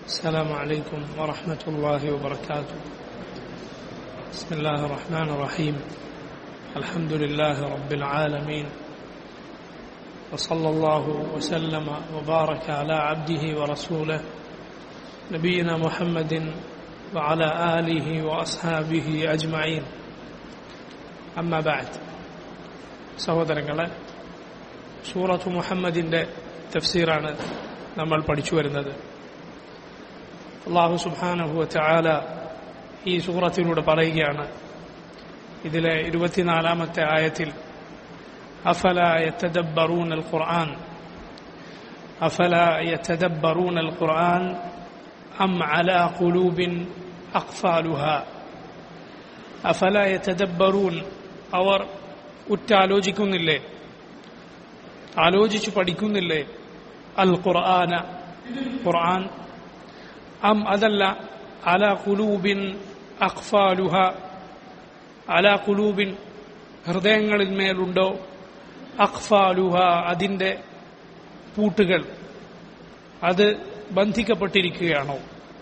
السلام عليكم ورحمة الله وبركاته بسم الله الرحمن الرحيم الحمد لله رب العالمين وصلى الله وسلم وبارك على عبده ورسوله نبينا محمد وعلى آله وأصحابه أجمعين أما بعد സഹോദരങ്ങളെ സൂറത്ത് മുഹമ്മദിന്റെ തഫ്സീറാണ് നമ്മൾ പഠിച്ചു വരുന്നത് അള്ളാഹു സുബാനഹു ചാല ഈ സൂറത്തിലൂടെ പറയുകയാണ് ഇതിലെ ഇരുപത്തിനാലാമത്തെ ആയത്തിൽ അഫല യത്തദബ്ബറൂൻ അൽ ഖുർആൻ അഫല യത്തദബ്ബറൂൻ അൽ ഖുർആൻ അം അല ഖുലൂബിൻ അഖ്ഫാലുഹ അഫല യത്തദബ്ബറൂൻ അവർ ഉറ്റാലോചിക്കുന്നില്ലേ ആലോചിച്ചു പഠിക്കുന്നില്ലേ അൽ ഖുർആന ഖുർആൻ അം അതല്ല അല കുലൂബിൻ അഖ്ഫാലുഹ അല കുലൂബിൻ ഹൃദയങ്ങളിൽ മേലുണ്ടോ അഖ്ഫാലുഹ അതിന്റെ പൂട്ടുകൾ അത് ബന്ധിക്കപ്പെട്ടിരിക്കുകയാണോ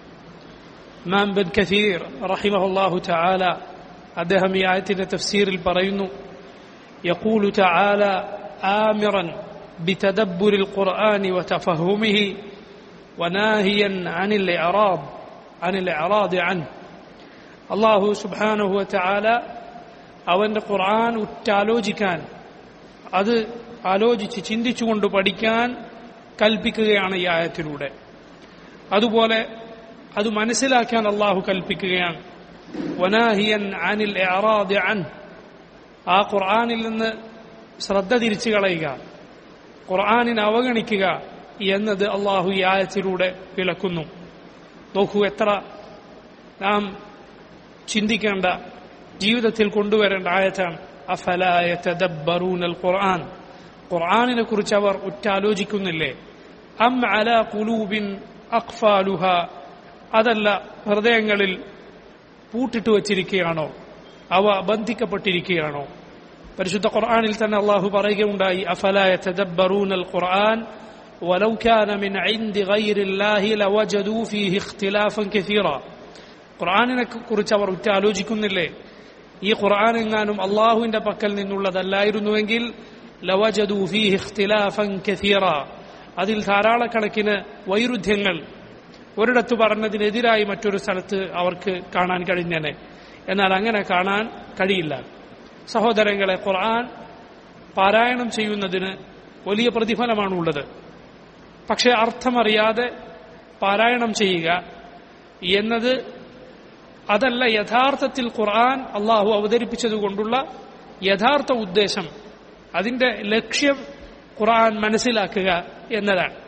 മാം ബിൻ കസീർ റഹിമഹുല്ലാഹു തആല അദ്ദേഹം ഈ ആയത്തിന്റെ തഫ്സീറിൽ പറയുന്നു يقول تعالى آمرا بتدبر القرآن وتفهمه وناهيا عن الإعراض عن الإعراض عنه الله سبحانه وتعالى അവന്റെ ഖുർആൻ ഉറ്റാലോചിക്കാൻ അത് ആലോചിച്ച് ചിന്തിച്ചുകൊണ്ട് പഠിക്കാൻ കൽപ്പിക്കുകയാണ് ഈ ആയത്തിലൂടെ അതുപോലെ അത് മനസ്സിലാക്കാൻ അള്ളാഹു കൽപ്പിക്കുകയാണ് വനാഹിയൻ അനിൽ എറാദ് അൻ ആ ഖുർആാനിൽ നിന്ന് ശ്രദ്ധ തിരിച്ചു കളയുക ഖുർആാനിനെ അവഗണിക്കുക എന്നത് അള്ളാഹു ഈ ആയത്തിലൂടെ വിളക്കുന്നു നോക്കൂ എത്ര നാം ചിന്തിക്കേണ്ട ജീവിതത്തിൽ കൊണ്ടുവരേണ്ട ആയത്താണ് അഫലായ തദബ്ബറൂനൽ ഖുർആൻ ഖുർആാനിനെ കുറിച്ച് അവർ ഉറ്റാലോചിക്കുന്നില്ലേ അം അല കുലൂബിൻ അഖ്ഫാലുഹ അതല്ല ഹൃദയങ്ങളിൽ പൂട്ടിട്ട് വച്ചിരിക്കുകയാണോ അവ ബന്ധിക്കപ്പെട്ടിരിക്കുകയാണോ പരിശുദ്ധ ഖുർആനിൽ തന്നെ അള്ളാഹു പറയുകയുണ്ടായി അഫലായ തദബ്ബറൂനൽ ഖുർആൻ ولو كان من عند غير الله لوجدوا فيه اختلافا كثيرا ഖുർആനിനെ കുറിച്ച് അവർ ഉറ്റാലോചിക്കുന്നില്ലേ ഈ ഖുർആൻ എങ്ങാനും അള്ളാഹുവിന്റെ പക്കൽ നിന്നുള്ളതല്ലായിരുന്നുവെങ്കിൽ ലവജദു ഫീഹി ഇഖ്തിലാഫൻ കസീറ അതിൽ ധാരാളക്കണക്കിന് വൈരുദ്ധ്യങ്ങൾ ഒരിടത്ത് പറഞ്ഞതിനെതിരായി മറ്റൊരു സ്ഥലത്ത് അവർക്ക് കാണാൻ കഴിഞ്ഞേനെ എന്നാൽ അങ്ങനെ കാണാൻ കഴിയില്ല സഹോദരങ്ങളെ ഖുർആൻ പാരായണം ചെയ്യുന്നതിന് വലിയ പ്രതിഫലമാണുള്ളത് പക്ഷെ അർത്ഥമറിയാതെ പാരായണം ചെയ്യുക എന്നത് അതല്ല യഥാർത്ഥത്തിൽ ഖുർആൻ അള്ളാഹു അവതരിപ്പിച്ചതുകൊണ്ടുള്ള യഥാർത്ഥ ഉദ്ദേശം അതിന്റെ ലക്ഷ്യം ഖുർആൻ മനസ്സിലാക്കുക എന്നതാണ്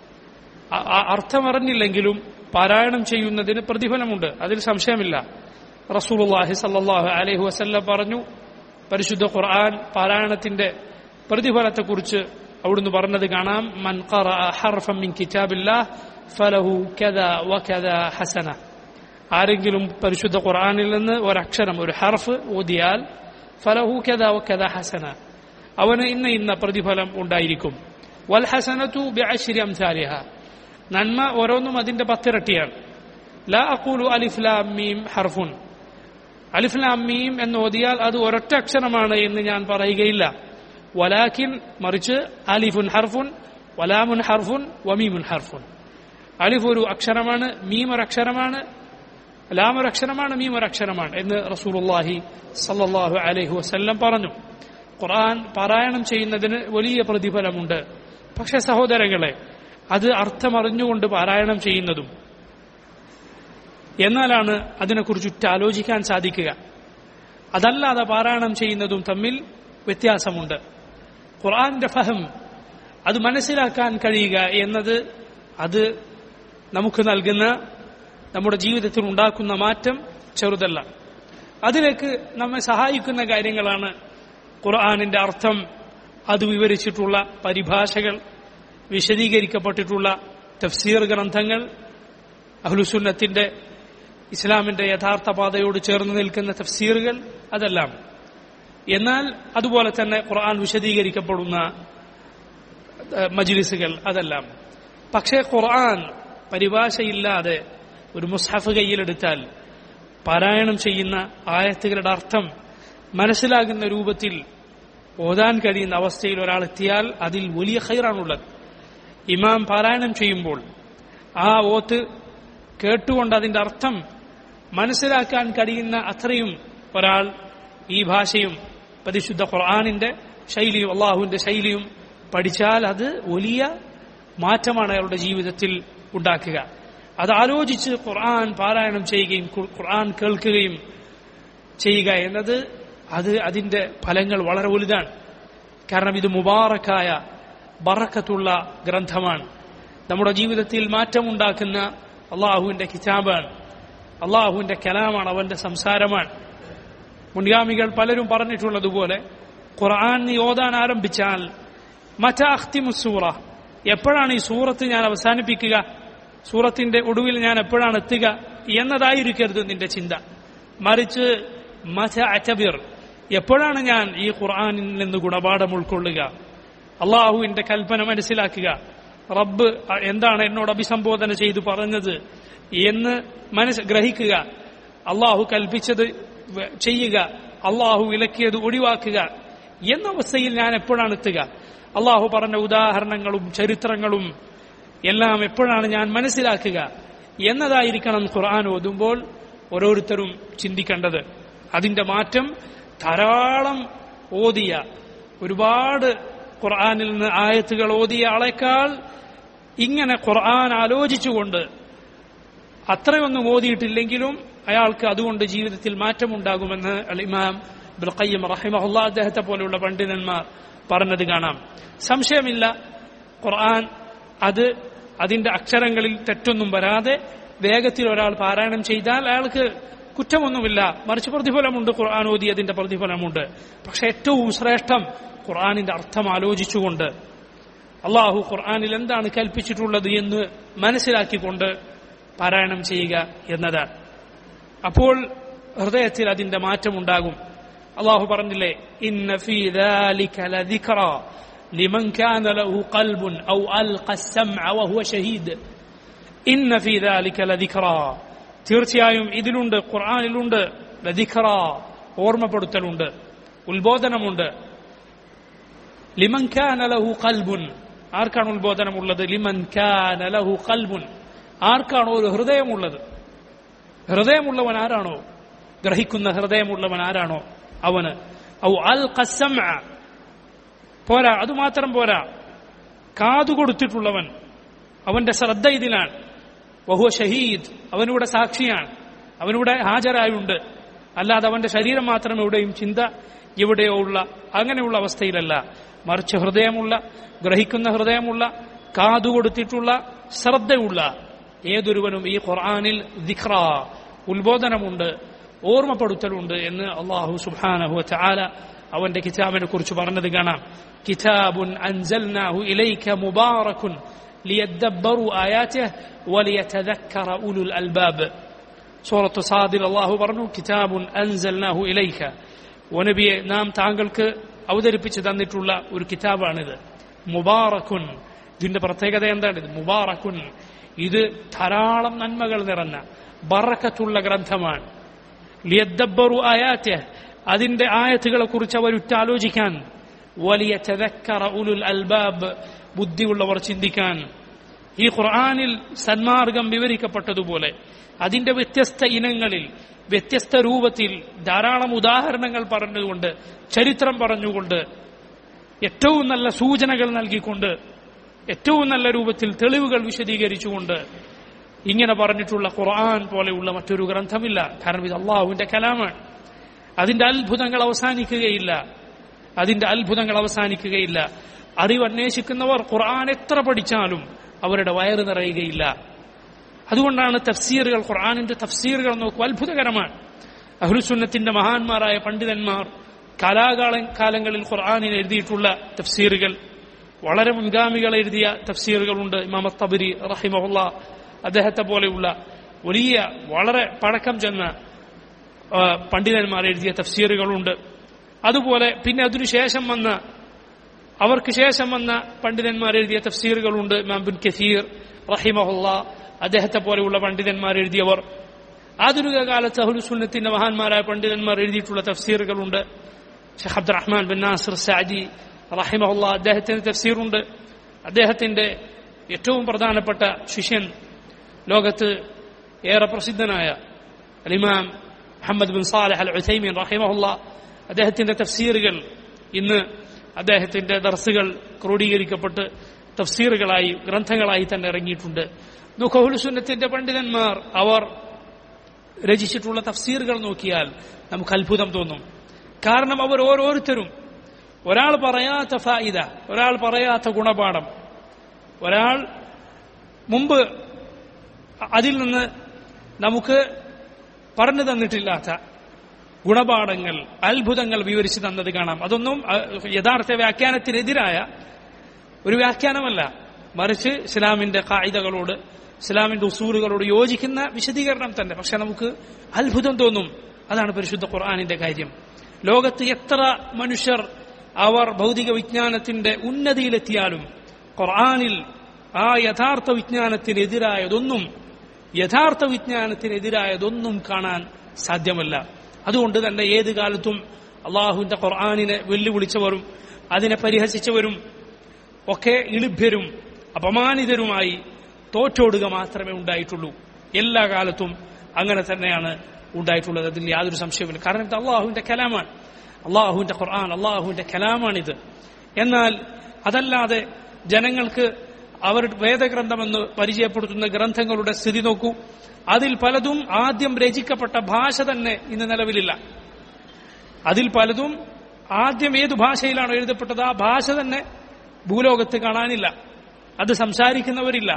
അർത്ഥമറിഞ്ഞില്ലെങ്കിലും പാരായണം ചെയ്യുന്നതിന് പ്രതിഫലമുണ്ട് അതിൽ സംശയമില്ല റസൂലുള്ളാഹി സല്ലല്ലാഹു അലൈഹി വസല്ലം പറഞ്ഞു പരിശുദ്ധ ഖുർആൻ പാരായണത്തിന്റെ പ്രതിഫലത്തെക്കുറിച്ച് അവിടുന്ന് പറഞ്ഞത് കാണാം മൻ ഖറഅ ഹർഫൻ മിൻ കിതാബില്ലാഹ് ഫലഹു കദ വകദ ഹസന ആരെങ്കിലും പരിശുദ്ധ ഖുർആനിൽ നിന്ന് ഒരക്ഷരം ഒരു ഹർഫ് ഓതിയാൽ ഫലഹു കദ വകദ ഹസന അവന് ഇന്ന ഇന്ന പ്രതിഫലം ഉണ്ടായിരിക്കും വൽ ഹസനതു ബിഅശ്രി അംസാലിഹ നന്മ ഓരോന്നും അതിന്റെ പത്തിരട്ടിയാണ് ലാ അഖൂലു അലിഫ് ലാം മീം ഹർഫുൻ അലിഫ്ലാം മീം എന്ന് ഓതിയാൽ അത് ഒരൊറ്റ അക്ഷരമാണ് എന്ന് ഞാൻ പറയുകയില്ല വലാക്കിൻ മറിച്ച് അലിഫുൻ ഹർഫുൻ വലാമുൻ ഹർഫുൻ വമീമുൻ ഹർഫുൻ അലിഫ് ഒരു അക്ഷരമാണ് മീം ഒരു അക്ഷരമാണ് ലാം ഒരു അക്ഷരമാണ് മീം ഒരു അക്ഷരമാണ് എന്ന് റസൂലുള്ളാഹി സല്ലല്ലാഹു അലൈഹി വസല്ലം പറഞ്ഞു ഖുർആൻ പാരായണം ചെയ്യുന്നതിന് വലിയ പ്രതിഫലമുണ്ട് പക്ഷെ സഹോദരങ്ങളെ അത് അർത്ഥമറിഞ്ഞുകൊണ്ട് പാരായണം ചെയ്യുന്നതും എന്നാലാണ് അതിനെക്കുറിച്ച് ഉറ്റാലോചിക്കാൻ സാധിക്കുക അതല്ലാതെ പാരായണം ചെയ്യുന്നതും തമ്മിൽ വ്യത്യാസമുണ്ട് ഖുർആന്റെ ഫഹം അത് മനസ്സിലാക്കാൻ കഴിയുക എന്നത് അത് നമുക്ക് നൽകുന്ന നമ്മുടെ ജീവിതത്തിൽ ഉണ്ടാക്കുന്ന മാറ്റം ചെറുതല്ല അതിലേക്ക് നമ്മെ സഹായിക്കുന്ന കാര്യങ്ങളാണ് ഖുർആാനിന്റെ അർത്ഥം അത് വിവരിച്ചിട്ടുള്ള പരിഭാഷകൾ വിശദീകരിക്കപ്പെട്ടിട്ടുള്ള തഫ്സീർ ഗ്രന്ഥങ്ങൾ അഹ്ലുസുന്നത്തിന്റെ ഇസ്ലാമിന്റെ യഥാർത്ഥ പാതയോട് ചേർന്ന് നിൽക്കുന്ന തഫ്സീറുകൾ അതെല്ലാം എന്നാൽ അതുപോലെ തന്നെ ഖുർആൻ വിശദീകരിക്കപ്പെടുന്ന മജ്ലിസുകൾ അതെല്ലാം പക്ഷേ ഖുർആൻ പരിഭാഷയില്ലാതെ ഒരു മുസ്ഹഫ് കയ്യിലെടുത്താൽ പാരായണം ചെയ്യുന്ന ആയത്തുകളുടെ അർത്ഥം മനസ്സിലാകുന്ന രൂപത്തിൽ ഓതാൻ കഴിയുന്ന അവസ്ഥയിൽ ഒരാൾ എത്തിയാൽ അതിൽ വലിയ ഹൈറാണുള്ളത് ഇമാം പാരായണം ചെയ്യുമ്പോൾ ആ ഓത്ത് കേട്ടുകൊണ്ട് അതിന്റെ അർത്ഥം മനസ്സിലാക്കാൻ കഴിയുന്ന അത്രയും ഒരാൾ ഈ ഭാഷയും പരിശുദ്ധ ഖുർആാനിന്റെ ശൈലിയും അള്ളാഹുവിന്റെ ശൈലിയും പഠിച്ചാൽ അത് വലിയ മാറ്റമാണ് അയാളുടെ ജീവിതത്തിൽ ഉണ്ടാക്കുക അത് ആലോചിച്ച് ഖുർആൻ പാരായണം ചെയ്യുകയും ഖുർആൻ കേൾക്കുകയും ചെയ്യുക എന്നത് അത് അതിന്റെ ഫലങ്ങൾ വളരെ വലുതാണ് കാരണം ഇത് മുബാറക്കായ ബറക്കത്തുള്ള ഗ്രന്ഥമാണ് നമ്മുടെ ജീവിതത്തിൽ മാറ്റമുണ്ടാക്കുന്ന അള്ളാഹുവിന്റെ കിതാബാണ് അള്ളാഹുവിന്റെ കലാമാണ് അവന്റെ സംസാരമാണ് മുൻഗാമികൾ പലരും പറഞ്ഞിട്ടുള്ളതുപോലെ ഖുർആൻ നീ ഓതാൻ ആരംഭിച്ചാൽ മറ്റാഖ്തിമുസൂറ എപ്പോഴാണ് ഈ സൂറത്ത് ഞാൻ അവസാനിപ്പിക്കുക സൂറത്തിന്റെ ഒടുവിൽ ഞാൻ എപ്പോഴാണ് എത്തുക എന്നതായിരിക്കരുത് നിന്റെ ചിന്ത മറിച്ച് മറ്റ അറ്റബിർ എപ്പോഴാണ് ഞാൻ ഈ ഖുർആാനിൽ നിന്ന് ഗുണപാഠം ഉൾക്കൊള്ളുക അള്ളാഹുവിന്റെ കൽപ്പന മനസ്സിലാക്കുക റബ്ബ് എന്താണ് എന്നോട് അഭിസംബോധന ചെയ്തു പറഞ്ഞത് എന്ന് മനസ്സ് ഗ്രഹിക്കുക അള്ളാഹു കൽപ്പിച്ചത് ചെയ്യുക അള്ളാഹു വിലക്കിയത് ഒഴിവാക്കുക എന്ന അവസ്ഥയിൽ ഞാൻ എപ്പോഴാണ് എത്തുക അള്ളാഹു പറഞ്ഞ ഉദാഹരണങ്ങളും ചരിത്രങ്ങളും എല്ലാം എപ്പോഴാണ് ഞാൻ മനസ്സിലാക്കുക എന്നതായിരിക്കണം ഖുർആൻ ഓതുമ്പോൾ ഓരോരുത്തരും ചിന്തിക്കേണ്ടത് അതിന്റെ മാറ്റം ധാരാളം ഓതിയ ഒരുപാട് ഖുർആാനിൽ നിന്ന് ആയത്തുകൾ ഓതിയ ആളെക്കാൾ ഇങ്ങനെ ഖുർആൻ ആലോചിച്ചുകൊണ്ട് അത്രയൊന്നും ഓതിയിട്ടില്ലെങ്കിലും അയാൾക്ക് അതുകൊണ്ട് ജീവിതത്തിൽ മാറ്റമുണ്ടാകുമെന്ന് അൽ ഇമാം ബുൽഖയ്യം റഹിമഹുല്ല അദ്ദേഹത്തെ പോലെയുള്ള പണ്ഡിതന്മാർ പറഞ്ഞത് കാണാം സംശയമില്ല ഖുർആൻ അത് അതിന്റെ അക്ഷരങ്ങളിൽ തെറ്റൊന്നും വരാതെ വേഗത്തിൽ ഒരാൾ പാരായണം ചെയ്താൽ അയാൾക്ക് കുറ്റമൊന്നുമില്ല മറിച്ച് പ്രതിഫലമുണ്ട് ഖുർആൻ ഓതി അതിന്റെ പ്രതിഫലമുണ്ട് പക്ഷെ ഏറ്റവും ശ്രേഷ്ഠം ഖുർആാനിന്റെ അർത്ഥം ആലോചിച്ചുകൊണ്ട് അള്ളാഹു ഖുർആാനിൽ എന്താണ് കൽപ്പിച്ചിട്ടുള്ളത് എന്ന് മനസ്സിലാക്കിക്കൊണ്ട് പാരായണം ചെയ്യുക എന്നതാണ് അപ്പോൾ ഹൃദയത്തിൽ അതിന്റെ മാറ്റമുണ്ടാകും അള്ളാഹു പറഞ്ഞില്ലേ ഇന്ന ഫീ ذلك لذكرى لمن كان له قلب أو ألقى السمع وهو شهيد ഇന്ന ഫീ ذلك لذكرى തീർച്ചയായും ഇതിലുണ്ട് ഖുർആനിലുണ്ട് ലദിഖറ ഓർമ്മപ്പെടുത്തലുണ്ട് ഉത്ബോധനമുണ്ട് ലിമൻ കാന ലഹു ഖൽബുൻ ആർക്കാണ് ഉത്ബോധനമുള്ളത് ലിമൻ കാന ലഹു ഖൽബുൻ ആർക്കാണോ ഒരു ഹൃദയമുള്ളത് ഹൃദയമുള്ളവൻ ആരാണോ ഗ്രഹിക്കുന്ന ഹൃദയമുള്ളവൻ ആരാണോ അവന് ഔ അൽ ഖസം പോരാ അതുമാത്രം പോരാ കാതു കൊടുത്തിട്ടുള്ളവൻ അവന്റെ ശ്രദ്ധ ഇതിലാണ് വഹുവ ഷഹീദ് അവനിവിടെ സാക്ഷിയാണ് അവനിവിടെ ഹാജരായുണ്ട് അല്ലാതെ അവന്റെ ശരീരം മാത്രം എവിടെയും ചിന്ത എവിടെയോ ഉള്ള അങ്ങനെയുള്ള അവസ്ഥയിലല്ല മറിച്ച് ഹൃദയമുള്ള ഗ്രഹിക്കുന്ന ഹൃദയമുള്ള കാതു കൊടുത്തിട്ടുള്ള ശ്രദ്ധയുള്ള ഏതൊരുവനും ഈ ഖുർആാനിൽ ദിഖ്റ ഉത്ബോധനമുണ്ട് ഓർമ്മപ്പെടുത്തലുണ്ട് എന്ന് അള്ളാഹു സുബാനഹു ചാല അവന്റെ കിതാബിനെ കുറിച്ച് പറഞ്ഞത് കാണാം കിതാബുൻ അൻസൽനാഹു ഇലൈക മുബാറക്കുൻ ലിയദ്ദബ്ബറു ആയാതിഹ് വലിയതذكر ഉലുൽ അൽബാബ് സൂറത്ത് സാദിൽ അള്ളാഹു പറഞ്ഞു കിതാബുൻ അൻസൽനാഹു ഇലൈക വനബിയെ നാം താങ്കൾക്ക് അവതരിപ്പിച്ചു തന്നിട്ടുള്ള ഒരു കിതാബാണിത് മുബാറക്കുൻ ഇതിന്റെ പ്രത്യേകത എന്താണ് ഇത് മുബാറക്കുൻ ഇത് ധാരാളം നന്മകൾ നിറഞ്ഞ ബറക്കത്തുള്ള ഗ്രന്ഥമാണ് ലിയദ്ദബ്ബറു ആയാത്യ അതിന്റെ ആയത്തുകളെ കുറിച്ച് അവർ ഉറ്റാലോചിക്കാൻ വലിയ ചതക്കറ ഉലുൽ അൽബാബ് ബുദ്ധിയുള്ളവർ ചിന്തിക്കാൻ ഈ ഖുർആാനിൽ സന്മാർഗം വിവരിക്കപ്പെട്ടതുപോലെ അതിന്റെ വ്യത്യസ്ത ഇനങ്ങളിൽ വ്യത്യസ്ത രൂപത്തിൽ ധാരാളം ഉദാഹരണങ്ങൾ പറഞ്ഞുകൊണ്ട് ചരിത്രം പറഞ്ഞുകൊണ്ട് ഏറ്റവും നല്ല സൂചനകൾ നൽകിക്കൊണ്ട് ഏറ്റവും നല്ല രൂപത്തിൽ തെളിവുകൾ വിശദീകരിച്ചുകൊണ്ട് ഇങ്ങനെ പറഞ്ഞിട്ടുള്ള ഖുർആൻ പോലെയുള്ള മറ്റൊരു ഗ്രന്ഥമില്ല കാരണം ഇത് അള്ളാഹുവിന്റെ കലാമാണ് അതിന്റെ അത്ഭുതങ്ങൾ അവസാനിക്കുകയില്ല അതിന്റെ അത്ഭുതങ്ങൾ അവസാനിക്കുകയില്ല അറിവ് അന്വേഷിക്കുന്നവർ ഖുർആൻ എത്ര പഠിച്ചാലും അവരുടെ വയറ് നിറയുകയില്ല അതുകൊണ്ടാണ് തഫ്സീറുകൾ ഖുർആാനിന്റെ തഫ്സീറുകൾ നോക്കൂ അത്ഭുതകരമാണ് അഹ്ലുസുന്നത്തിന്റെ മഹാന്മാരായ പണ്ഡിതന്മാർ കാലാകാല കാലങ്ങളിൽ ഖുർആാനിൽ എഴുതിയിട്ടുള്ള തഫ്സീറുകൾ വളരെ മുൻഗാമികൾ എഴുതിയ തഫ്സീറുകളുണ്ട് ഇമാം തബരി റഹിമഹുല്ല അദ്ദേഹത്തെ പോലെയുള്ള വലിയ വളരെ പഴക്കം ചെന്ന പണ്ഡിതന്മാർ എഴുതിയ തഫ്സീറുകളുണ്ട് അതുപോലെ പിന്നെ അതിനുശേഷം വന്ന അവർക്ക് ശേഷം വന്ന പണ്ഡിതന്മാർ എഴുതിയ തഫ്സീറുകളുണ്ട് ഇമാം ബിൻ കസീർ റഹിമഹുല്ല അദ്ദേഹത്തെ പോലെയുള്ള പണ്ഡിതന്മാർ എഴുതിയവർ ആധുനിക കാലത്ത് അഹുലുസുന്നത്തിന്റെ മഹാന്മാരായ പണ്ഡിതന്മാർ എഴുതിയിട്ടുള്ള തഫ്സീറുകളുണ്ട് Sheikh Abdurrahman bin Nasir Saadi റഹിമഹുല്ല അദ്ദേഹത്തിന്റെ തഫ്സീറുണ്ട് അദ്ദേഹത്തിന്റെ ഏറ്റവും പ്രധാനപ്പെട്ട ശിഷ്യൻ ലോകത്ത് ഏറെ പ്രസിദ്ധനായ അലിമാം Muhammad bin Salih al Uthaymeen റഹിമഹുല്ല അദ്ദേഹത്തിന്റെ തഫ്സീറുകൾ ഇന്ന് അദ്ദേഹത്തിന്റെ ദർസുകൾ ക്രോഡീകരിക്കപ്പെട്ട് തഫ്സീറുകളായി ഗ്രന്ഥങ്ങളായി തന്നെ ഇറങ്ങിയിട്ടുണ്ട് ദുഃഖഹുലുസുന്നത്തിന്റെ പണ്ഡിതന്മാർ അവർ രചിച്ചിട്ടുള്ള തഫ്സീറുകൾ നോക്കിയാൽ നമുക്ക് അത്ഭുതം തോന്നും കാരണം അവർ ഓരോരുത്തരും ഒരാൾ പറയാത്ത ഫായിദ ഒരാൾ പറയാത്ത ഗുണപാഠം ഒരാൾ മുമ്പ് അതിൽ നിന്ന് നമുക്ക് പറഞ്ഞു തന്നിട്ടില്ലാത്ത ഗുണപാഠങ്ങൾ അത്ഭുതങ്ങൾ വിവരിച്ചു തന്നത് കാണാം അതൊന്നും യഥാർത്ഥ വ്യാഖ്യാനത്തിനെതിരായ ഒരു വ്യാഖ്യാനമല്ല മറിച്ച് ഇസ്ലാമിന്റെ കായികകളോട് ഇസ്ലാമിന്റെ ഉസൂലുകളോട് യോജിക്കുന്ന വിശദീകരണം തന്നെ പക്ഷെ നമുക്ക് അത്ഭുതം തോന്നും അതാണ് പരിശുദ്ധ ഖുർആാനിന്റെ കാര്യം ലോകത്ത് എത്ര മനുഷ്യർ അവർ ഭൗതിക വിജ്ഞാനത്തിന്റെ ഉന്നതിയിലെത്തിയാലും ഖുർആാനിൽ ആ യഥാർത്ഥ വിജ്ഞാനത്തിനെതിരായതൊന്നും യഥാർത്ഥ വിജ്ഞാനത്തിനെതിരായതൊന്നും കാണാൻ സാധ്യമല്ല അതുകൊണ്ട് തന്നെ ഏത് കാലത്തും അള്ളാഹുവിന്റെ ഖുർആാനിനെ വെല്ലുവിളിച്ചവരും അതിനെ പരിഹസിച്ചവരും ഒക്കെ ഇളിഭ്യരും അപമാനിതരുമായി തോറ്റോടുക മാത്രമേ ഉണ്ടായിട്ടുള്ളൂ എല്ലാ കാലത്തും അങ്ങനെ തന്നെയാണ് ഉണ്ടായിട്ടുള്ളത് അതിൽ യാതൊരു സംശയമില്ല കാരണം ഇത് അള്ളാഹുവിന്റെ കലാമാണ് അള്ളാഹുവിന്റെ ഖുർആൻ അള്ളാഹുവിന്റെ കലാമാണിത് എന്നാൽ അതല്ലാതെ ജനങ്ങൾക്ക് അവർ വേദഗ്രന്ഥമെന്ന് പരിചയപ്പെടുത്തുന്ന ഗ്രന്ഥങ്ങളുടെ സ്ഥിതി നോക്കൂ അതിൽ പലതും ആദ്യം രചിക്കപ്പെട്ട ഭാഷ തന്നെ ഇന്ന് നിലവിലില്ല അതിൽ പലതും ആദ്യം ഏതു ഭാഷയിലാണോ എഴുതപ്പെട്ടത് ആ ഭാഷ തന്നെ ഭൂലോകത്ത് കാണാനില്ല അത് സംസാരിക്കുന്നവരില്ല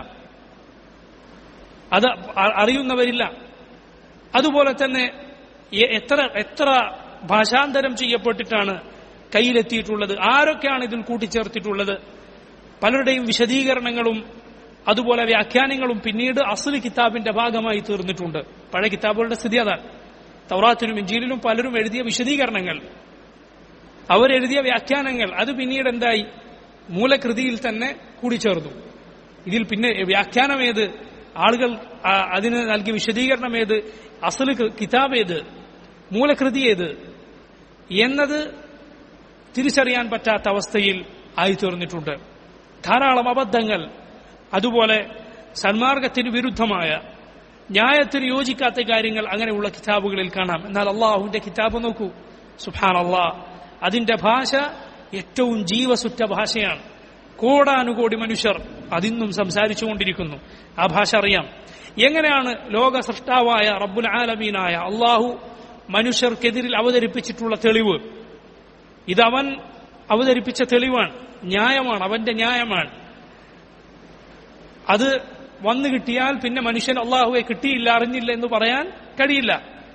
അത് അറിയുന്നവരില്ല അതുപോലെ തന്നെ എത്ര എത്ര ഭാഷാന്തരം ചെയ്യപ്പെട്ടിട്ടാണ് കയ്യിലെത്തിയിട്ടുള്ളത് ആരൊക്കെയാണ് ഇതിൽ കൂട്ടിച്ചേർത്തിട്ടുള്ളത് പലരുടെയും വിശദീകരണങ്ങളും അതുപോലെ വ്യാഖ്യാനങ്ങളും പിന്നീട് അസുൽ കിതാബിന്റെ ഭാഗമായി തീർന്നിട്ടുണ്ട് പഴയ കിതാബുകളുടെ സ്ഥിതി അതാണ് തൗറാത്തിനും ഇഞ്ചിയിലും പലരും എഴുതിയ വിശദീകരണങ്ങൾ അവരെഴുതിയ വ്യാഖ്യാനങ്ങൾ അത് പിന്നീട് എന്തായി മൂലകൃതിയിൽ തന്നെ കൂടിച്ചേർന്നു ഇതിൽ പിന്നെ വ്യാഖ്യാനം ഏത് ആളുകൾ അതിന് നൽകിയ വിശദീകരണം ഏത് അസല് കിതാബ് ഏത് മൂലകൃതി ഏത് എന്നത് തിരിച്ചറിയാൻ പറ്റാത്ത അവസ്ഥയിൽ ആയിത്തീർന്നിട്ടുണ്ട് ധാരാളം അബദ്ധങ്ങൾ അതുപോലെ സന്മാർഗത്തിന് വിരുദ്ധമായ ന്യായത്തിന് യോജിക്കാത്ത കാര്യങ്ങൾ അങ്ങനെയുള്ള കിതാബുകളിൽ കാണാം എന്നാൽ അള്ളാഹുവിന്റെ കിതാബ് നോക്കൂ സുഹാൻ അള്ളാഹ് അതിന്റെ ഭാഷ ഏറ്റവും ജീവസുറ്റ ഭാഷയാണ് കോടാനുകോടി മനുഷ്യർ അതിന്നും സംസാരിച്ചുകൊണ്ടിരിക്കുന്നു ആ ഭാഷ അറിയാം എങ്ങനെയാണ് ലോക സൃഷ്ടാവായ റബ്ബുൽ ആലമീനായ അള്ളാഹു മനുഷ്യർക്കെതിരിൽ അവതരിപ്പിച്ചിട്ടുള്ള തെളിവ് ഇതവൻ അവതരിപ്പിച്ച തെളിവാണ് ന്യായമാണ് അവന്റെ ന്യായമാണ് അത് വന്നു കിട്ടിയാൽ പിന്നെ മനുഷ്യൻ അള്ളാഹുവെ കിട്ടിയില്ല അറിഞ്ഞില്ല എന്ന് പറയാൻ കഴിയില്ല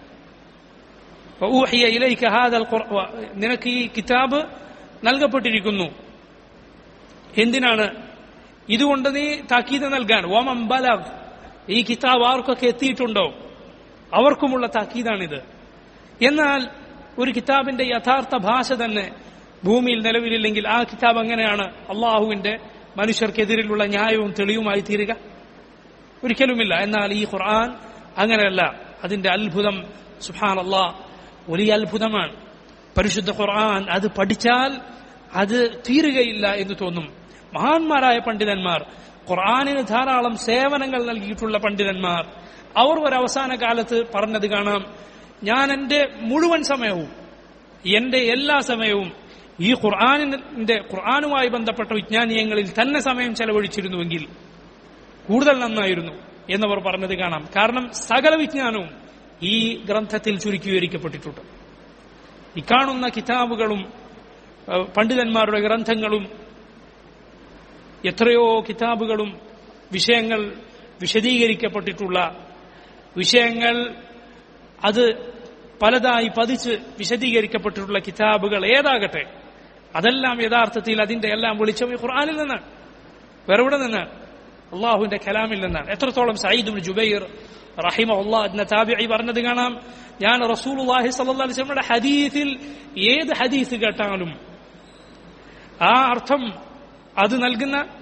നിനക്ക് ഈ കിതാബ് നൽകപ്പെട്ടിരിക്കുന്നു എന്തിനാണ് ഇതുകൊണ്ട് നീ താക്കീത് നൽകാൻ ഓമം ബലഗ് ഈ കിതാബ് ആർക്കൊക്കെ എത്തിയിട്ടുണ്ടോ അവർക്കുമുള്ള താക്കീതാണിത് എന്നാൽ ഒരു കിതാബിന്റെ യഥാർത്ഥ ഭാഷ തന്നെ ഭൂമിയിൽ നിലവിലില്ലെങ്കിൽ ആ കിതാബ് എങ്ങനെയാണ് അള്ളാഹുവിന്റെ മനുഷ്യർക്കെതിരിലുള്ള ന്യായവും തെളിവുമായി തീരുക ഒരിക്കലുമില്ല എന്നാൽ ഈ ഖുർആൻ അങ്ങനെയല്ല അതിന്റെ അത്ഭുതം സുഹാൻ അള്ളാഹ് വലിയ അത്ഭുതമാണ് പരിശുദ്ധ ഖുർആൻ അത് പഠിച്ചാൽ അത് തീരുകയില്ല എന്ന് തോന്നും മഹാന്മാരായ പണ്ഡിതന്മാർ ഖുർആാനിന് ധാരാളം സേവനങ്ങൾ നൽകിയിട്ടുള്ള പണ്ഡിതന്മാർ അവർ ഒരു അവസാന കാലത്ത് പറഞ്ഞത് കാണാം ഞാൻ എന്റെ മുഴുവൻ സമയവും എന്റെ എല്ലാ സമയവും ഈ ഖുർആാനിന്റെ ഖുർആാനുമായി ബന്ധപ്പെട്ട വിജ്ഞാനീയങ്ങളിൽ തന്നെ സമയം ചെലവഴിച്ചിരുന്നുവെങ്കിൽ കൂടുതൽ നന്നായിരുന്നു എന്നവർ പറഞ്ഞത് കാണാം കാരണം സകല വിജ്ഞാനവും ഈ ഗ്രന്ഥത്തിൽ ചുരുക്കി വിവരിക്കപ്പെട്ടിട്ടുണ്ട് ഈ കാണുന്ന കിതാബുകളും പണ്ഡിതന്മാരുടെ ഗ്രന്ഥങ്ങളും എത്രയോ കിതാബുകളും വിഷയങ്ങൾ വിശദീകരിക്കപ്പെട്ടിട്ടുള്ള വിഷയങ്ങൾ അത് പലതായി പതിച്ച് വിശദീകരിക്കപ്പെട്ടിട്ടുള്ള കിതാബുകൾ ഏതാകട്ടെ അതെല്ലാം യഥാർത്ഥത്തിൽ അതിന്റെ എല്ലാം വിളിച്ചത് ഖുർആാനിൽ നിന്നാണ് വേറെ ഇവിടെ നിന്നാണ് അള്ളാഹുവിന്റെ കലാമിൽ നിന്നാണ് എത്രത്തോളം സയ്യിദ് ജുബൈർ റഹിമ അള്ളാഹ് എന്ന താബിഐ പറഞ്ഞത് കാണാം ഞാൻ റസൂലുള്ളാഹി സ്വല്ലല്ലാഹി അലൈഹി വസല്ലമയുടെ ഹദീസിൽ ഏത് ഹദീസ് കേട്ടാലും ആ അർത്ഥം അത് നൽകുന്ന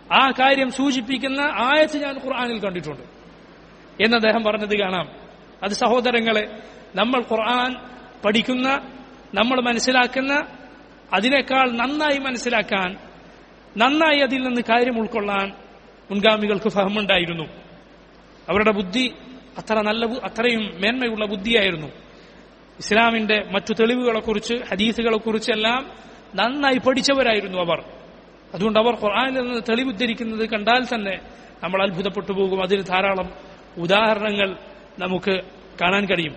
ആ കാര്യം സൂചിപ്പിക്കുന്ന ആയത്ത് ഞാൻ ഖുർആനിൽ കണ്ടിട്ടുണ്ട് എന്ന് അദ്ദേഹം പറഞ്ഞത് കാണാം അത് സഹോദരങ്ങളെ നമ്മൾ ഖുർആൻ പഠിക്കുന്ന നമ്മൾ മനസ്സിലാക്കുന്ന അതിനേക്കാൾ നന്നായി മനസ്സിലാക്കാൻ നന്നായി അതിൽ നിന്ന് കാര്യം ഉൾക്കൊള്ളാൻ മുൻഗാമികൾക്ക് ഫഹമുണ്ടായിരുന്നു അവരുടെ ബുദ്ധി അത്ര നല്ല ബു- അത്രയും മേന്മയുള്ള ബുദ്ധിയായിരുന്നു ഇസ്ലാമിന്റെ മറ്റു തെളിവുകളെക്കുറിച്ച് ഹദീസുകളെക്കുറിച്ചെല്ലാം നന്നായി പഠിച്ചവരായിരുന്നു അവർ അതുകൊണ്ട് അവർ ഖുർആനിൽ നിന്ന് തെളിവുദ്ധരിക്കുന്നത് കണ്ടാൽ തന്നെ നമ്മൾ അത്ഭുതപ്പെട്ടു പോകും അതിൽ ധാരാളം ഉദാഹരണങ്ങൾ നമുക്ക് കാണാൻ കഴിയും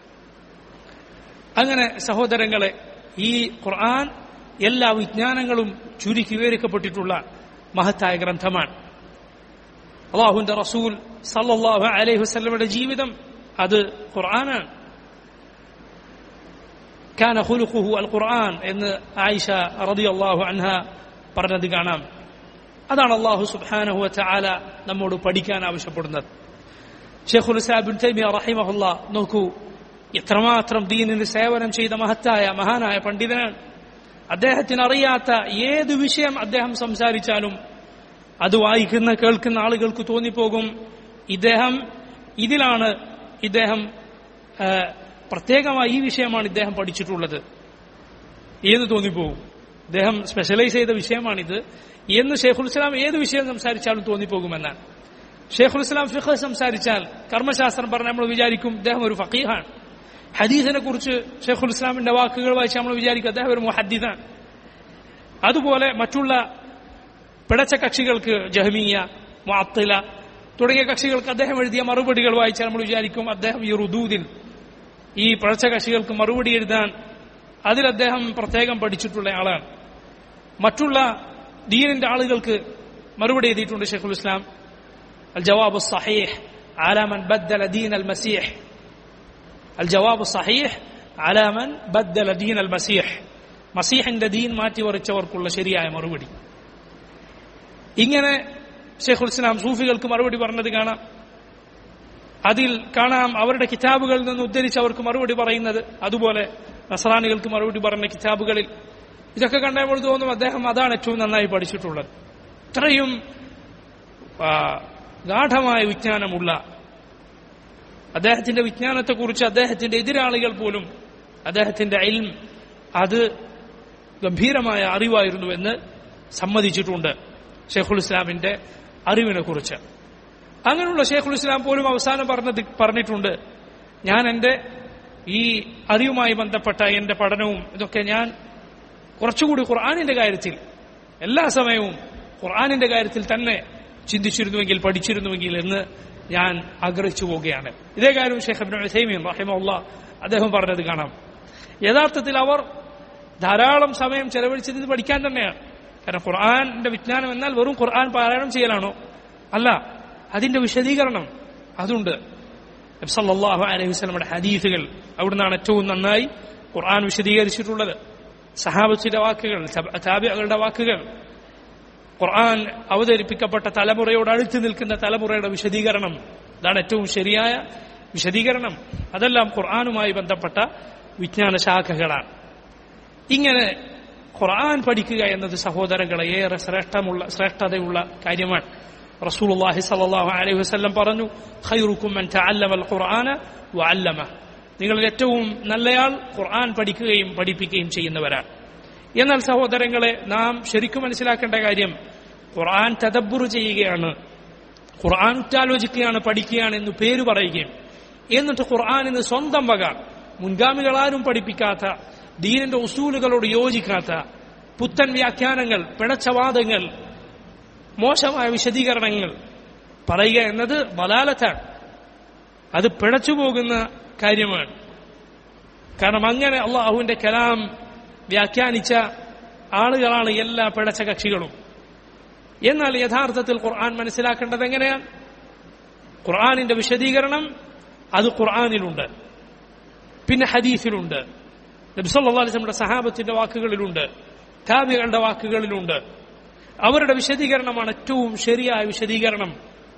അങ്ങനെ സഹോദരങ്ങളെ ഈ ഖുർആൻ എല്ലാ വിജ്ഞാനങ്ങളും ചുരുക്കി വിവരിക്കപ്പെട്ടിട്ടുള്ള മഹത്തായ ഗ്രന്ഥമാണ് അള്ളാഹുവിന്റെ റസൂൽ സല്ലല്ലാഹു അലൈഹി വസല്ലമയുടെ ജീവിതം അത് ഖുർആനാണ് കാന ഖുലുഖുഹു അൽ ഖുർആൻ എന്ന് ആയിഷ റളിയല്ലാഹു അൻഹ പറഞ്ഞത് കാണാം അതാണ് അള്ളാഹു സുബ്ഹാനഹു വതആല നമ്മോട് പഠിക്കാൻ ആവശ്യപ്പെടുന്നത് ഷെയ്ഖുൽ ഇസ്ലാം ബിൻ തൈമിയ റഹിമഹുല്ല നോക്കൂ എത്രമാത്രം ദീനിന് സേവനം ചെയ്ത മഹത്തായ മഹാനായ പണ്ഡിതനാണ് അദ്ദേഹത്തിന് അറിയാത്ത ഏത് വിഷയം അദ്ദേഹം സംസാരിച്ചാലും അത് വായിക്കുന്ന കേൾക്കുന്ന ആളുകൾക്ക് തോന്നിപ്പോകും ഇദ്ദേഹം ഇതിലാണ് ഇദ്ദേഹം ആ, പ്രത്യേകമായി ഈ വിഷയമാണ് ഇദ്ദേഹം പഠിച്ചിട്ടുള്ളത് എന്ന് തോന്നിപ്പോകും ഇദ്ദേഹം സ്പെഷ്യലൈസ് ചെയ്ത വിഷയമാണിത് എന്ന് ഷെയ്ഖുൽ ഇസ്ലാം ഏത് വിഷയം സംസാരിച്ചാലും തോന്നിപ്പോകുമെന്നാണ് ഷെയ്ഖുൽ ഇസ്ലാം ഫിഖ് സംസാരിച്ചാൽ കർമ്മശാസ്ത്രം പറഞ്ഞ നമ്മൾ വിചാരിക്കും ഇദ്ദേഹം ഒരു ഫക്കീഹാണ് ഹദീസിനെ കുറിച്ച് ഷെയ്ഖുൽ ഇസ്ലാമിന്റെ വാക്കുകൾ വായിച്ച് നമ്മൾ വിചാരിക്കും അദ്ദേഹം ഒരു മുഹദ്ദീദാണ് അതുപോലെ മറ്റുള്ള പിടച്ച കക്ഷികൾക്ക് ജഹ്മിയ മുഅത്തില തുടങ്ങിയ കക്ഷികൾക്ക് അദ്ദേഹം എഴുതിയ മറുപടികൾ വായിച്ചാൽ നമ്മൾ വിചാരിക്കും അദ്ദേഹം ഈ റുദൂദിൽ ഈ പിഴച്ച കക്ഷികൾക്ക് മറുപടി എഴുതാൻ അതിൽ അദ്ദേഹം പ്രത്യേകം പഠിച്ചിട്ടുള്ള ആളാണ് മറ്റുള്ള ദീനിന്റെ ആളുകൾക്ക് മറുപടി എഴുതിയിട്ടുണ്ട് ഷെയ്ഖുൽ ഇസ്ലാം അൽ ജവാബ് സഹീഹ് ആലാമൻ ബദ്ദല ദീൻ അൽ മസീഹ് അൽ ജവാബ് സഹീഹ് ആലാമൻ ബദ്ദല ദീൻ അൽ മസീഹ് മസീഹിന്റെ ദീൻ മാറ്റിവറിച്ചവർക്കുള്ള ശരിയായ മറുപടി ഇങ്ങനെ ഷെയ്ഖുൽ ഇസ്ലാം സൂഫികൾക്ക് മറുപടി പറഞ്ഞത് കാണാം അതിൽ കാണാം അവരുടെ കിതാബുകളിൽ നിന്ന് ഉദ്ധരിച്ച് അവർക്ക് മറുപടി പറയുന്നത് അതുപോലെ നസറാനികൾക്ക് മറുപടി പറഞ്ഞ കിതാബുകളിൽ ഇതൊക്കെ കണ്ടപ്പോൾ തോന്നും അദ്ദേഹം അതാണ് ഏറ്റവും നന്നായി പഠിച്ചിട്ടുള്ളത് ഇത്രയും ആ, ഗാഠമായ വിജ്ഞാനമുള്ള അദ്ദേഹത്തിന്റെ വിജ്ഞാനത്തെക്കുറിച്ച് അദ്ദേഹത്തിന്റെ എതിരാളികൾ പോലും അദ്ദേഹത്തിന്റെ അയിൽം അത് ഗംഭീരമായ അറിവായിരുന്നുവെന്ന് സമ്മതിച്ചിട്ടുണ്ട് ഷെയ്ഖുൽ ഇസ്ലാമിന്റെ അറിവിനെ കുറിച്ച് അങ്ങനെയുള്ള ഷെയ്ഖുൽ ഇസ്ലാം പോലും അവസാനം പറഞ്ഞത് പറഞ്ഞിട്ടുണ്ട് ഞാൻ എൻ്റെ ഈ അറിവുമായി ബന്ധപ്പെട്ട എൻ്റെ പഠനവും ഇതൊക്കെ ഞാൻ കുറച്ചുകൂടി ഖുർആാനിന്റെ കാര്യത്തിൽ എല്ലാ സമയവും ഖുർആാനിന്റെ കാര്യത്തിൽ തന്നെ ചിന്തിച്ചിരുന്നുവെങ്കിൽ പഠിച്ചിരുന്നുവെങ്കിൽ എന്ന് ഞാൻ ആഗ്രഹിച്ചു പോവുകയാണ് ഇതേ കാര്യം ഷെയ്ഖ് അബ്ദുൽ ഹുസൈമീൻ റഹിമുള്ള അദ്ദേഹം പറഞ്ഞത് കാണാം യഥാർത്ഥത്തിൽ അവർ ധാരാളം സമയം ചെലവഴിച്ചത് ഇത് പഠിക്കാൻ തന്നെയാണ് കാരണം ഖുർആാനിന്റെ വിജ്ഞാനം എന്നാൽ വെറും ഖുർആൻ പാരായണം ചെയ്യലാണോ അല്ല അതിന്റെ വിശദീകരണം അതുണ്ട് നബി സല്ലല്ലാഹു അലൈഹി വസല്ലമയുടെ ഹദീസുകൾ അവിടുന്നാണ് ഏറ്റവും നന്നായി ഖുർആൻ വിശദീകരിച്ചിട്ടുള്ളത് സഹാബത്തിന്റെ വാക്കുകൾ താബികളുടെ വാക്കുകൾ ഖുർആൻ അവതരിപ്പിക്കപ്പെട്ട തലമുറയോട് അടുത്ത് നിൽക്കുന്ന തലമുറയുടെ വിശദീകരണം ഇതാണ് ഏറ്റവും ശരിയായ വിശദീകരണം അതെല്ലാം ഖുർആനുമായി ബന്ധപ്പെട്ട വിജ്ഞാന ശാഖകളാണ് ഇങ്ങനെ ഖുർആൻ പഠിക്കുക എന്നത് സഹോദരങ്ങളെ ഏറെ ശ്രേഷ്ഠമുള്ള ശ്രേഷ്ഠതയുള്ള കാര്യമാണ് റസൂലുള്ളാഹി സ്വല്ലല്ലാഹു അലൈഹി വസല്ലം പറഞ്ഞു ഖൈറുക്കും മൻ തഅല്ലമൽ ഖുർആന വഅല്ലമ നിങ്ങളിൽ ഏറ്റവും നല്ലയാൾ ഖുർആൻ പഠിക്കുകയും പഠിപ്പിക്കുകയും ചെയ്യുന്നവരാണ് എന്നാൽ സഹോദരങ്ങളെ നാം ശരിക്കും മനസ്സിലാക്കേണ്ട കാര്യം ഖുർആൻ തദബ്ബുർ ചെയ്യുകയാണ് ഖുർആൻ ഉറ്റാലോചിക്കുകയാണ് പഠിക്കുകയാണ് എന്ന് പേര് പറയുകയും എന്നിട്ട് ഖുർആനിന് സ്വന്തം വക മുൻഗാമികളാരും പഠിപ്പിക്കാത്ത ദീനിന്റെ ഉസൂലുകളോട് യോജിക്കാത്ത പുത്തൻ വ്യാഖ്യാനങ്ങൾ പിഴച്ചവാദങ്ങൾ മോശമായ വിശദീകരണങ്ങൾ പറയുക എന്നത് ബലാലത്താണ് അത് പിഴച്ചു പോകുന്ന കാര്യമാണ് കാരണം അങ്ങനെ അള്ളാഹുവിന്റെ കലാം വ്യാഖ്യാനിച്ച ആളുകളാണ് എല്ലാ പിഴച്ച കക്ഷികളും എന്നാൽ യഥാർത്ഥത്തിൽ ഖുർആൻ മനസ്സിലാക്കേണ്ടത് എങ്ങനെയാണ് ഖുർആനിന്റെ വിശദീകരണം അത് ഖുർആനിലുണ്ട് പിന്നെ ഹദീസിലുണ്ട് നബ്സല്ലാസ്ലമിയുടെ സഹാബത്തിന്റെ വാക്കുകളിലുണ്ട് താബികളുടെ വാക്കുകളിലുണ്ട് അവരുടെ വിശദീകരണമാണ് ഏറ്റവും ശരിയായ വിശദീകരണം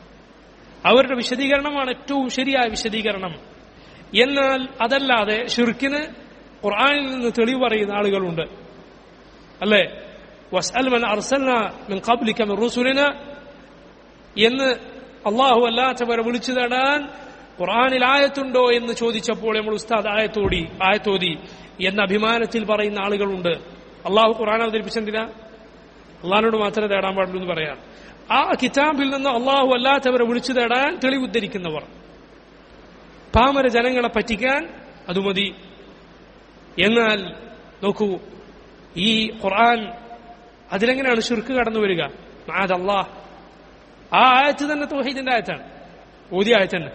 അവരുടെ വിശദീകരണമാണ് ഏറ്റവും ശരിയായ വിശദീകരണം എന്നാൽ അതല്ലാതെ ഷിർക്കിന് ഖുർആനിൽ നിന്ന് തെളിവ് പറയുന്ന ആളുകളുണ്ട് അല്ലേ വസ്അൽ മൻ അർസൽന മിൻ ഖബ്ലിക മിൻ റുസുലിന എന്ന് അള്ളാഹു അല്ലാത്തവരെ വിളിച്ചു തേടാൻ ഖുർആനിൽ ആയത്തുണ്ടോ എന്ന് ചോദിച്ചപ്പോൾ നമ്മൾ ഉസ്താദ് ആയത്തോടി ആയത്തോതി എന്ന അഭിമാനത്തിൽ പറയുന്ന ആളുകളുണ്ട് അള്ളാഹു ഖുർആൻ അവതരിപ്പിച്ചെന്തിനാ അള്ളാഹിനോട് മാത്രമേ തേടാൻ പാടുള്ളൂ എന്ന് പറയാം ആ കിതാബിൽ നിന്ന് അള്ളാഹു അല്ലാത്തവരെ വിളിച്ചു തേടാൻ തെളിവുദ്ധരിക്കുന്നവർ പാമര ജനങ്ങളെ പറ്റിക്കാൻ അത് മതി എന്നാൽ നോക്കൂ ഈ ഖുർആൻ അതിലെങ്ങനെയാണ് ശുർക്ക് കടന്നു വരിക അള്ളാഹ് ആ ആയത്ത് തന്നെ തൗഹീദിന്റെ ആയത്താണ് ഓതിയ ആയത്ത് തന്നെ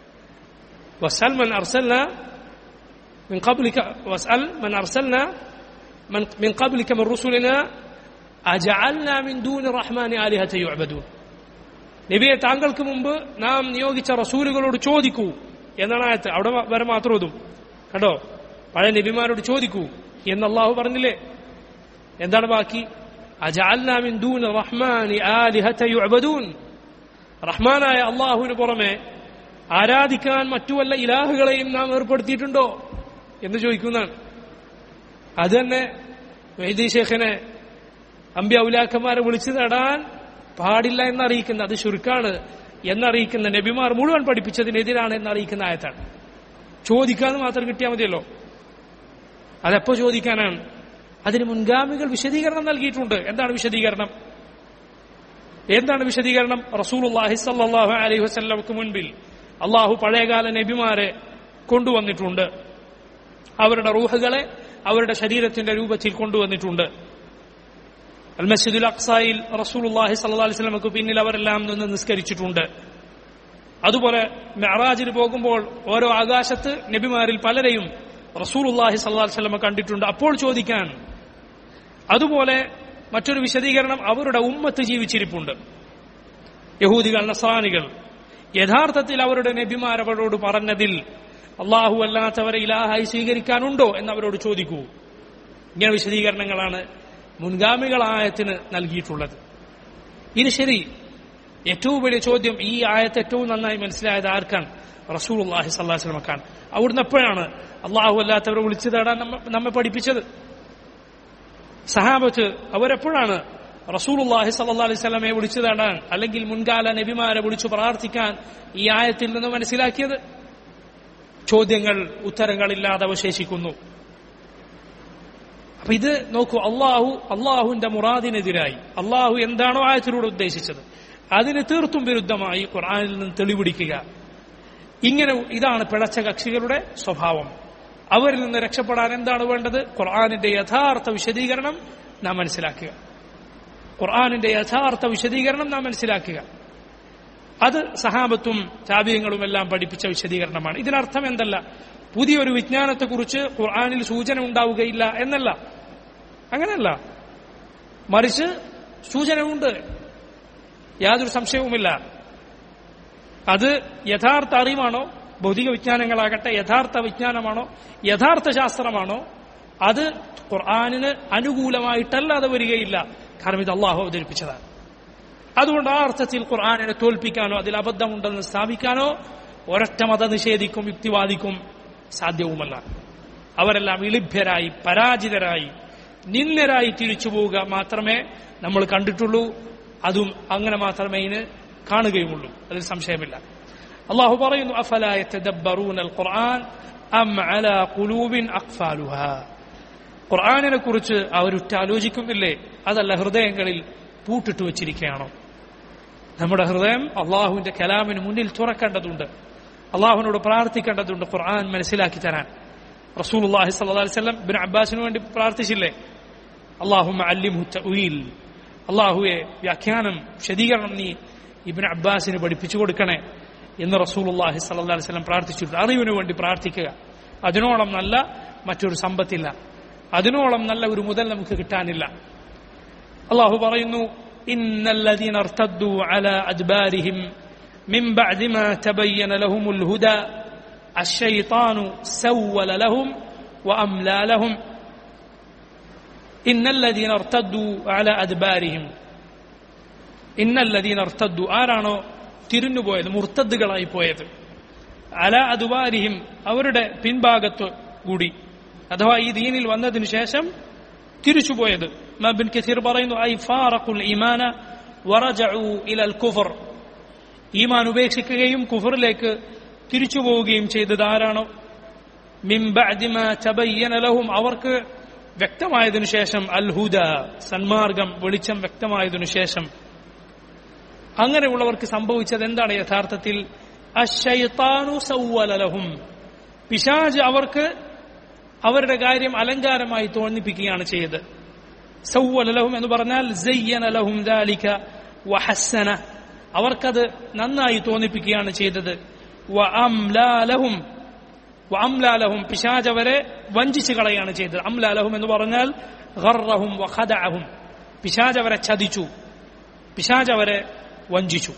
വസ്അൽ മൻ അർസൽന من قبلك واسأل من أرسلنا من من قبلك من رسلنا أجعلنا من دون الرحمن آلهة يعبدون നബിയെ താങ്കൾക്ക് മുമ്പ് നാം നിയോഗിച്ച റസൂലുകളോട് ചോദിക്കൂ എന്നാണ് ആയത്ത് അവിടെ വരെ മാത്രം ഓതും കണ്ടോ പഴയ നബിമാരോട് ചോദിക്കൂ എന്ന് അള്ളാഹു പറഞ്ഞില്ലേ എന്താണ് ബാക്കി أجعلنا من دون الرحمن آلهة يعبدون റഹ്മാനായ അള്ളാഹുവിന് പുറമെ ആരാധിക്കാൻ മറ്റു വല്ല ഇലാഹുകളെയും നാം ഏർപ്പെടുത്തിയിട്ടുണ്ടോ എന്ന് ചോദിക്കുന്നതാണ് അത് തന്നെ വൈദ്യ ഷേഖിനെ അമ്പി ഔലാക്കന്മാരെ വിളിച്ചു തേടാൻ പാടില്ല എന്നറിയിക്കുന്ന അത് ശുരുക്കാണ് എന്നറിയിക്കുന്ന നബിമാർ മുഴുവൻ പഠിപ്പിച്ചതിനെതിരാണ് എന്നറിയിക്കുന്ന ആയത്താണ് ചോദിക്കാതെ മാത്രം കിട്ടിയാൽ മതിയല്ലോ അതെപ്പോ ചോദിക്കാനാണ് അതിന് മുൻഗാമികൾ വിശദീകരണം നൽകിയിട്ടുണ്ട് എന്താണ് വിശദീകരണം എന്താണ് വിശദീകരണം റസൂലുള്ളാഹി സല്ലല്ലാഹു അലൈഹി വസല്ലമക്ക് മുൻപിൽ അള്ളാഹു പഴയകാല നബിമാരെ കൊണ്ടുവന്നിട്ടുണ്ട് അവരുടെ റൂഹുകളെ അവരുടെ ശരീരത്തിന്റെ രൂപത്തിൽ കൊണ്ടുവന്നിട്ടുണ്ട് അൽ മസ്ജിദുൽ അക്സായിൽ റസൂലുള്ളാഹി സല്ലല്ലാഹു അലൈഹി വസല്ലമക്ക് പിന്നിൽ അവരെല്ലാം നിന്ന് നിസ്കരിച്ചിട്ടുണ്ട് അതുപോലെ മെഹറാജിന് പോകുമ്പോൾ ഓരോ ആകാശത്ത് നബിമാരിൽ പലരെയും റസൂലുള്ളാഹി സല്ലല്ലാഹു അലൈഹി വസല്ലമ കണ്ടിട്ടുണ്ട് അപ്പോൾ ചോദിക്കാൻ അതുപോലെ മറ്റൊരു വിശദീകരണം അവരുടെ ഉമ്മത്ത് ജീവിച്ചിരിപ്പുണ്ട് യഹൂദികൾ നസ്രാനികൾ യഥാർത്ഥത്തിൽ അവരുടെ നബിമാർ അവരോട് പറഞ്ഞതിൽ അള്ളാഹു അല്ലാത്തവരെ ഇലാഹായി സ്വീകരിക്കാനുണ്ടോ എന്ന് അവരോട് ചോദിക്കൂ ഇങ്ങനെ വിശദീകരണങ്ങളാണ് മുൻഗാമികളായത്തിന് നൽകിയിട്ടുള്ളത് ഇത് ശരി ഏറ്റവും വലിയ ചോദ്യം ഈ ആയത്ത് ഏറ്റവും നന്നായി മനസ്സിലായത് ആർക്കാണ് റസൂൽ അള്ളാഹി സ്വല്ലാ വസ്ലമക്കാണ് അവിടുന്ന് എപ്പോഴാണ് അള്ളാഹു അല്ലാത്തവരെ വിളിച്ചു തേടാൻ നമ്മെ പഠിപ്പിച്ചത് സഹാബത്ത് അവരെപ്പോഴാണ് റസൂലുള്ളാഹി സല്ലല്ലാഹു അലൈഹി വസല്ലമയെ വിളിച്ചു തേടാൻ അല്ലെങ്കിൽ മുൻകാല നബിമാരെ വിളിച്ചു പ്രാർത്ഥിക്കാൻ ഈ ആയത്തിൽ നിന്ന് മനസ്സിലാക്കിയത് ചോദ്യങ്ങൾ ഉത്തരങ്ങളില്ലാതെ അവശേഷിക്കുന്നു അപ്പൊ ഇത് നോക്കൂ അള്ളാഹു അള്ളാഹുവിന്റെ മുറാദിനെതിരായി അള്ളാഹു എന്താണോ ആയത്തിലൂടെ ഉദ്ദേശിച്ചത് അതിന് തീർത്തും വിരുദ്ധമായി ഖുർആനിൽ നിന്ന് തെളിപിടിക്കുക ഇങ്ങനെ ഇതാണ് പിഴച്ച കക്ഷികളുടെ സ്വഭാവം അവരിൽ നിന്ന് രക്ഷപ്പെടാൻ എന്താണ് വേണ്ടത് ഖുർആാനിന്റെ യഥാർത്ഥ വിശദീകരണം നാം മനസ്സിലാക്കുക ഖുർആാനിന്റെ യഥാർത്ഥ വിശദീകരണം നാം മനസ്സിലാക്കുക അത് സഹാബത്തും ചാബിയങ്ങളും എല്ലാം പഠിപ്പിച്ച വിശദീകരണമാണ് ഇതിനർത്ഥം എന്തല്ല പുതിയൊരു വിജ്ഞാനത്തെക്കുറിച്ച് ഖുർആാനിൽ സൂചന ഉണ്ടാവുകയില്ല എന്നല്ല അങ്ങനെയല്ല മറിച്ച് സൂചനയുണ്ട് യാതൊരു സംശയവുമില്ല അത് യഥാർത്ഥ അറിവാണോ ഭൗതിക വിജ്ഞാനങ്ങളാകട്ടെ യഥാർത്ഥ വിജ്ഞാനമാണോ യഥാർത്ഥ ശാസ്ത്രമാണോ അത് ഖുർആാനിന് അനുകൂലമായിട്ടല്ലാതെ വരികയില്ല കാരണം ഇത് അള്ളാഹു അവതരിപ്പിച്ചതാണ് അതുകൊണ്ട് ആ അർത്ഥത്തിൽ ഖുർആാനിനെ തോൽപ്പിക്കാനോ അതിൽ അബദ്ധമുണ്ടെന്ന് സ്ഥാപിക്കാനോ ഒരൊറ്റ മതനിഷേധിക്കും യുക്തിവാദിക്കും സാധ്യവുമല്ല അവരെല്ലാം ഇളിഭ്യരായി പരാജിതരായി നിന്ദരായി തിരിച്ചു പോവുക മാത്രമേ നമ്മൾ കണ്ടിട്ടുള്ളൂ അതും അങ്ങനെ മാത്രമേ ഇതിന് കാണുകയുമുള്ളൂ അതിൽ സംശയമില്ല അള്ളാഹു പറയുന്നു അഫല യതദബ്ബറൂന അൽ ഖുർആൻ അം അലാ ഖുലൂബിൻ അഖ്ഫാലുഹാ ഖുർആനിനെ കുറിച്ച് അവരുറ്റാലോചിക്കുന്നില്ലേ അതല്ല ഹൃദയങ്ങളിൽ പൂട്ടിട്ട് വച്ചിരിക്കുകയാണോ നമ്മുടെ ഹൃദയം അള്ളാഹുവിന്റെ കലാമിന് മുന്നിൽ തുറക്കേണ്ടതുണ്ട് അള്ളാഹുവിനോട് പ്രാർത്ഥിക്കേണ്ടതുണ്ട് ഖുർആൻ മനസ്സിലാക്കി തരാൻ റസൂൽ അള്ളാഹി സല്ലി വല്ലം ബിൻ അബ്ബാസിന് വേണ്ടി പ്രാർത്ഥിച്ചില്ലേ അള്ളാഹുമ്മ അല്ലിം തഅ്വീൽ അള്ളാഹുവെ വ്യാഖ്യാനം വിശദീകരണം നീ ഇബിൻ അബ്ബാസിന് പഠിപ്പിച്ചു കൊടുക്കണേ എന്ന് റസൂൽ അള്ളാഹി സല്ലി വല്ലം പ്രാർത്ഥിച്ചിട്ടുണ്ട് അറിവിന് വേണ്ടി പ്രാർത്ഥിക്കുക അതിനോളം നല്ല മറ്റൊരു സമ്പത്തില്ല അതിനോളം നല്ല ഒരു മുതൽ നമുക്ക് കിട്ടാനില്ല അള്ളാഹു പറയുന്നു إن الذين ارتدوا على أدبارهم من بعد ما تبين لهم الهدى الشيطان سول لهم وأملى لهم إن الذين ارتدوا على أدبارهم إن الذين ارتدوا ആരാണോ തിരിഞ്ഞു പോയത് മുർത്തദ്ദുകളായി പോയത് അല അതുവാരിഹിം അവരുടെ പിൻഭാഗത്ത് കൂടി അഥവാ ഈ ദീനിൽ വന്നതിനു ശേഷം തിരിച്ചുപോയത് ബിൻ കസീർ പറയുന്നു ഐ ഫാറഖുൽ ഈമാന വറജഉ ഇലൽ കുഫർ ഈമാൻ ഉപേക്ഷിക്കുകയും കുഫറിലേക്ക് തിരിച്ചു പോവുകയും ചെയ്തത് ആരാണോ മിൻ ബഅദി മാ തബയ്യന ലഹും അവർക്ക് വ്യക്തമായതിനു ശേഷം അൽ ഹുദ സന്മാർഗം വെളിച്ചം വ്യക്തമായതിനു ശേഷം അങ്ങനെയുള്ളവർക്ക് സംഭവിച്ചത് എന്താണ് യഥാർത്ഥത്തിൽ അശൈത്താനു സൗവലലഹും പിശാജ് അവർക്ക് അവരുടെ കാര്യം അലങ്കാരമായി തോന്നിപ്പിക്കുകയാണ് ചെയ്തത് സൗവലലഹും എന്ന് പറഞ്ഞാൽ ലഹും ദാലിക വഹസ്സന അവർക്കത് നന്നായി തോന്നിപ്പിക്കുകയാണ് ചെയ്തത് വഅംലാലഹും വഅംലാലഹും പിശാജ് അവരെ വഞ്ചിച്ചു കളയാണ് ചെയ്തത് അംലാലഹും എന്ന് പറഞ്ഞാൽ ഗർറഹും വഖദഅഹും പിശാജ് അവരെ ചതിച്ചു പിശാജ് അവരെ വഞ്ചിച്ചു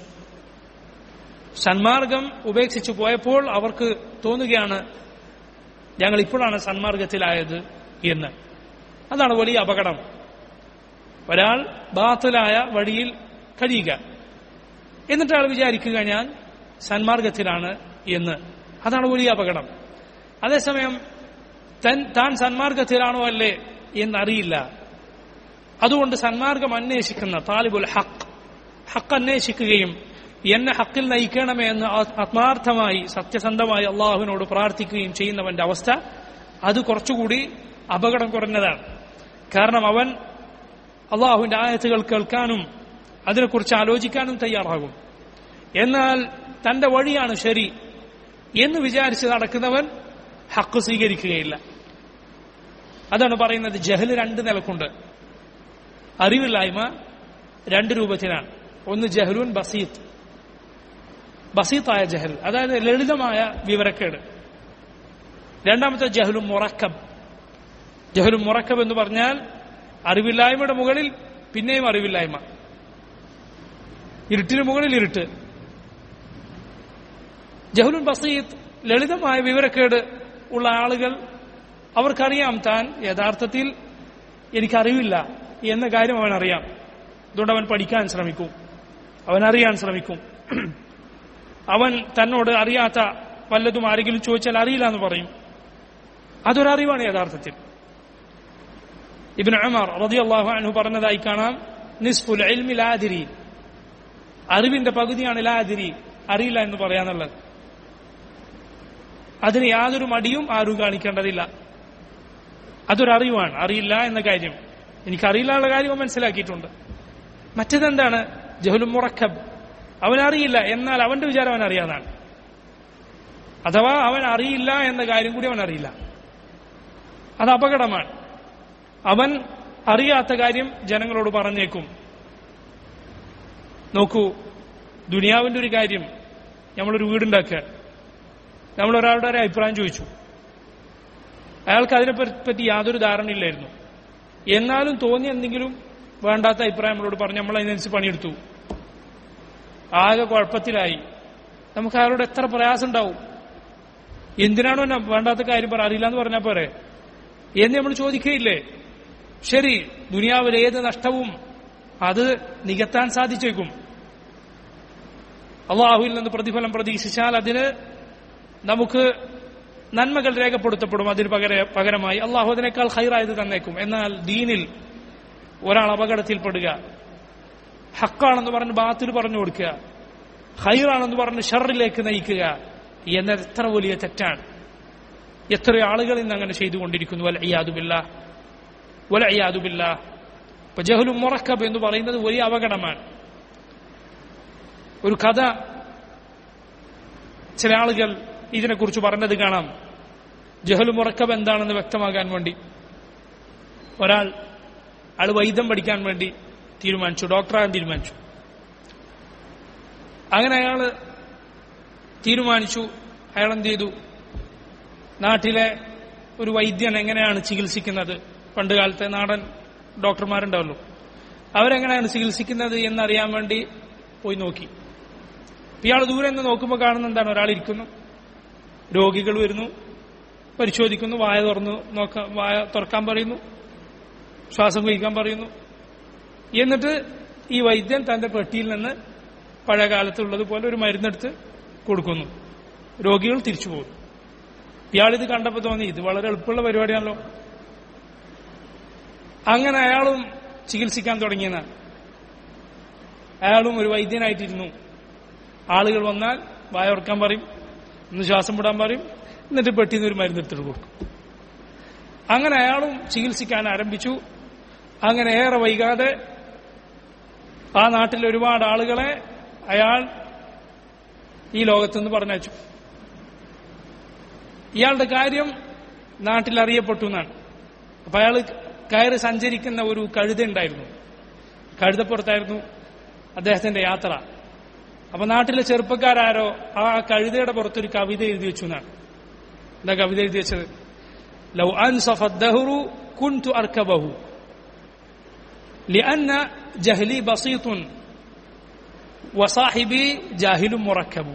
സന്മാർഗം ഉപേക്ഷിച്ചു പോയപ്പോൾ അവർക്ക് തോന്നുകയാണ് ഞങ്ങൾ ഇപ്പോഴാണ് സന്മാർഗത്തിലായത് എന്ന് അതാണ് വലിയ അപകടം ഒരാൾ ബാത്തിലായ വഴിയിൽ കഴിയുക എന്നിട്ട് അയാൾ വിചാരിക്കുക ഞാൻ സന്മാർഗത്തിലാണ് എന്ന് അതാണ് വലിയ അപകടം അതേസമയം തൻ താൻ സന്മാർഗത്തിലാണോ അല്ലേ എന്നറിയില്ല അതുകൊണ്ട് സന്മാർഗം അന്വേഷിക്കുന്ന താലിബുൽ ഹക്ക് ഹക്ക് അന്വേഷിക്കുകയും എന്നെ ഹക്കിൽ നയിക്കണമേ എന്ന് ആത്മാർത്ഥമായി സത്യസന്ധമായി അള്ളാഹുവിനോട് പ്രാർത്ഥിക്കുകയും ചെയ്യുന്നവന്റെ അവസ്ഥ അത് കുറച്ചുകൂടി അപകടം കുറഞ്ഞതാണ് കാരണം അവൻ അള്ളാഹുവിന്റെ ആയത്തുകൾ കേൾക്കാനും അതിനെക്കുറിച്ച് ആലോചിക്കാനും തയ്യാറാകും എന്നാൽ തന്റെ വഴിയാണ് ശരി എന്ന് വിചാരിച്ച് നടക്കുന്നവൻ ഹക്ക് സ്വീകരിക്കുകയില്ല അതാണ് പറയുന്നത് ജഹൽ രണ്ട് നിലക്കുണ്ട് അറിവില്ലായ്മ രണ്ട് രൂപത്തിലാണ് ഒന്ന് ജഹലുൻ ബസീത്ത് ബസീത്തായ ജഹൽ അതായത് ലളിതമായ വിവരക്കേട് രണ്ടാമത്തെ ജഹലും മുറക്കബ് ജഹലും മുറക്കബ് എന്ന് പറഞ്ഞാൽ അറിവില്ലായ്മയുടെ മുകളിൽ പിന്നെയും അറിവില്ലായ്മ ഇരുട്ടിന് മുകളിൽ ഇരുട്ട് ജഹലുൻ ബസീത്ത് ലളിതമായ വിവരക്കേട് ഉള്ള ആളുകൾ അവർക്കറിയാം താൻ യഥാർത്ഥത്തിൽ എനിക്കറിവില്ല എന്ന കാര്യം അവൻ അറിയാം അതുകൊണ്ട് അവൻ പഠിക്കാൻ ശ്രമിക്കും അവൻ അറിയാൻ ശ്രമിക്കും അവൻ തന്നോട് അറിയാത്ത വല്ലതും ആരെങ്കിലും ചോദിച്ചാൽ അറിയില്ല എന്ന് പറയും അതൊരറിവാണ് യഥാർത്ഥത്തിൽ ഇബിൻ അമർ റളിയല്ലാഹു അൻഹു പറഞ്ഞതായി കാണാം നിസ്ഫുൽ ഇൽമി ലാദിരി അറിവിന്റെ പകുതിയാണ് ലാദിരി അറിയില്ല എന്ന് പറയാന്നുള്ളത് അതിന് യാതൊരു മടിയും ആരും കാണിക്കേണ്ടതില്ല അതൊരറിവാണ് അറിയില്ല എന്ന കാര്യം എനിക്കറിയില്ല എന്നുള്ള കാര്യം മനസ്സിലാക്കിയിട്ടുണ്ട് മറ്റേതെന്താണ് ജഹുലും മുറക്കബ് അവൻ അറിയില്ല എന്നാൽ അവന്റെ വിചാരം അവൻ അറിയാതാണ് അഥവാ അവൻ അറിയില്ല എന്ന കാര്യം കൂടി അവൻ അറിയില്ല അത് അപകടമാണ് അവൻ അറിയാത്ത കാര്യം ജനങ്ങളോട് പറഞ്ഞേക്കും നോക്കൂ ദുനിയാവിന്റെ ഒരു കാര്യം നമ്മളൊരു വീടുണ്ടാക്കുക നമ്മൾ ഒരാളുടെ ഒരു അഭിപ്രായം ചോദിച്ചു അയാൾക്ക് അതിനെ പറ്റി യാതൊരു ധാരണയില്ലായിരുന്നു എന്നാലും തോന്നി എന്തെങ്കിലും വേണ്ടാത്ത അഭിപ്രായം നമ്മളോട് പറഞ്ഞ് നമ്മൾ അതിനനുസരിച്ച് പണിയെടുത്തു ആകെ കുഴപ്പത്തിലായി നമുക്ക് അയാളോട് എത്ര പ്രയാസം ഉണ്ടാവും എന്തിനാണോ എന്നെ വേണ്ടാത്ത കാര്യം പറ അറിയില്ല എന്ന് പറഞ്ഞാൽ പോരെ എന്ന് നമ്മൾ ചോദിക്കുകയില്ലേ ശരി ദുനിയാവിൽ ഏത് നഷ്ടവും അത് നികത്താൻ സാധിച്ചേക്കും അള്ളാഹുവിൽ നിന്ന് പ്രതിഫലം പ്രതീക്ഷിച്ചാൽ അതിന് നമുക്ക് നന്മകൾ രേഖപ്പെടുത്തപ്പെടും അതിന് പകര പകരമായി അള്ളാഹു അതിനേക്കാൾ ഹൈറായത് തന്നേക്കും എന്നാൽ ദീനിൽ ഒരാൾ അപകടത്തിൽപ്പെടുക ഹക്കാണെന്ന് പറഞ്ഞ് ബാത്തിൽ പറഞ്ഞു കൊടുക്കുക ഹൈറാണെന്ന് പറഞ്ഞ് ഷറിലേക്ക് നയിക്കുക എന്നത് എത്ര വലിയ തെറ്റാണ് എത്രയോ ആളുകൾ ഇന്ന് അങ്ങനെ ചെയ്തുകൊണ്ടിരിക്കുന്നു വല അയ്യാദുബില്ല വല അയ്യാദുബില്ല ഇപ്പൊ ജഹലും മുറക്കബ് എന്ന് പറയുന്നത് വലിയ അപകടമാണ് ഒരു കഥ ചില ആളുകൾ ഇതിനെക്കുറിച്ച് പറഞ്ഞത് കാണാം ജഹലു മുറക്കബ് എന്താണെന്ന് വ്യക്തമാകാൻ വേണ്ടി ഒരാൾ അയാൾ വൈദ്യം പഠിക്കാൻ വേണ്ടി തീരുമാനിച്ചു ഡോക്ടറാകാൻ തീരുമാനിച്ചു അങ്ങനെ അയാൾ തീരുമാനിച്ചു അയാൾ എന്ത് ചെയ്തു നാട്ടിലെ ഒരു വൈദ്യൻ എങ്ങനെയാണ് ചികിത്സിക്കുന്നത് പണ്ട് കാലത്തെ നാടൻ ഡോക്ടർമാരുണ്ടാവല്ലോ അവരെങ്ങനെയാണ് ചികിത്സിക്കുന്നത് എന്നറിയാൻ വേണ്ടി പോയി നോക്കി ഇയാൾ ദൂരെ നിന്ന് നോക്കുമ്പോൾ കാണുന്ന എന്താണ് ഒരാൾ ഇരിക്കുന്നു രോഗികൾ വരുന്നു പരിശോധിക്കുന്നു വായ തുറന്നു നോക്ക വായ തുറക്കാൻ പറയുന്നു ശ്വാസം കുഴിക്കാൻ പറയുന്നു എന്നിട്ട് ഈ വൈദ്യൻ തന്റെ പെട്ടിയിൽ നിന്ന് പഴയ കാലത്തുള്ളതുപോലെ ഒരു മരുന്നെടുത്ത് കൊടുക്കുന്നു രോഗികൾ തിരിച്ചു പോകും ഇയാളിത് കണ്ടപ്പോൾ തോന്നി ഇത് വളരെ എളുപ്പമുള്ള പരിപാടിയാണല്ലോ അങ്ങനെ അയാളും ചികിത്സിക്കാൻ തുടങ്ങിയെന്നാണ് അയാളും ഒരു വൈദ്യനായിട്ടിരുന്നു ആളുകൾ വന്നാൽ വായോർക്കാൻ പറയും ഒന്ന് ശ്വാസം വിടാൻ പറയും എന്നിട്ട് പെട്ടിന്ന് ഒരു മരുന്ന് എടുത്തിട്ട് കൊടുക്കും അങ്ങനെ അയാളും ചികിത്സിക്കാൻ ആരംഭിച്ചു അങ്ങനെ ഏറെ വൈകാതെ ആ നാട്ടിൽ ഒരുപാട് ആളുകളെ അയാൾ ഈ ലോകത്തുനിന്ന് പറഞ്ഞയച്ചു ഇയാളുടെ കാര്യം നാട്ടിൽ അറിയപ്പെട്ടു എന്നാണ് അപ്പൊ അയാൾ കയറി സഞ്ചരിക്കുന്ന ഒരു കഴുത ഉണ്ടായിരുന്നു കഴുതപ്പുറത്തായിരുന്നു അദ്ദേഹത്തിന്റെ യാത്ര അപ്പൊ നാട്ടിലെ ചെറുപ്പക്കാരാരോ ആ കഴുതയുടെ പുറത്തൊരു കവിത എഴുതി വെച്ചു എന്നാണ് എന്താ കവിത എഴുതി വെച്ചത് ലൗ അൻസഫദ്ദഹുറു കുൻതു അർക്കബഹു لأن جهلي بسيط وصاحبي جاهل مركب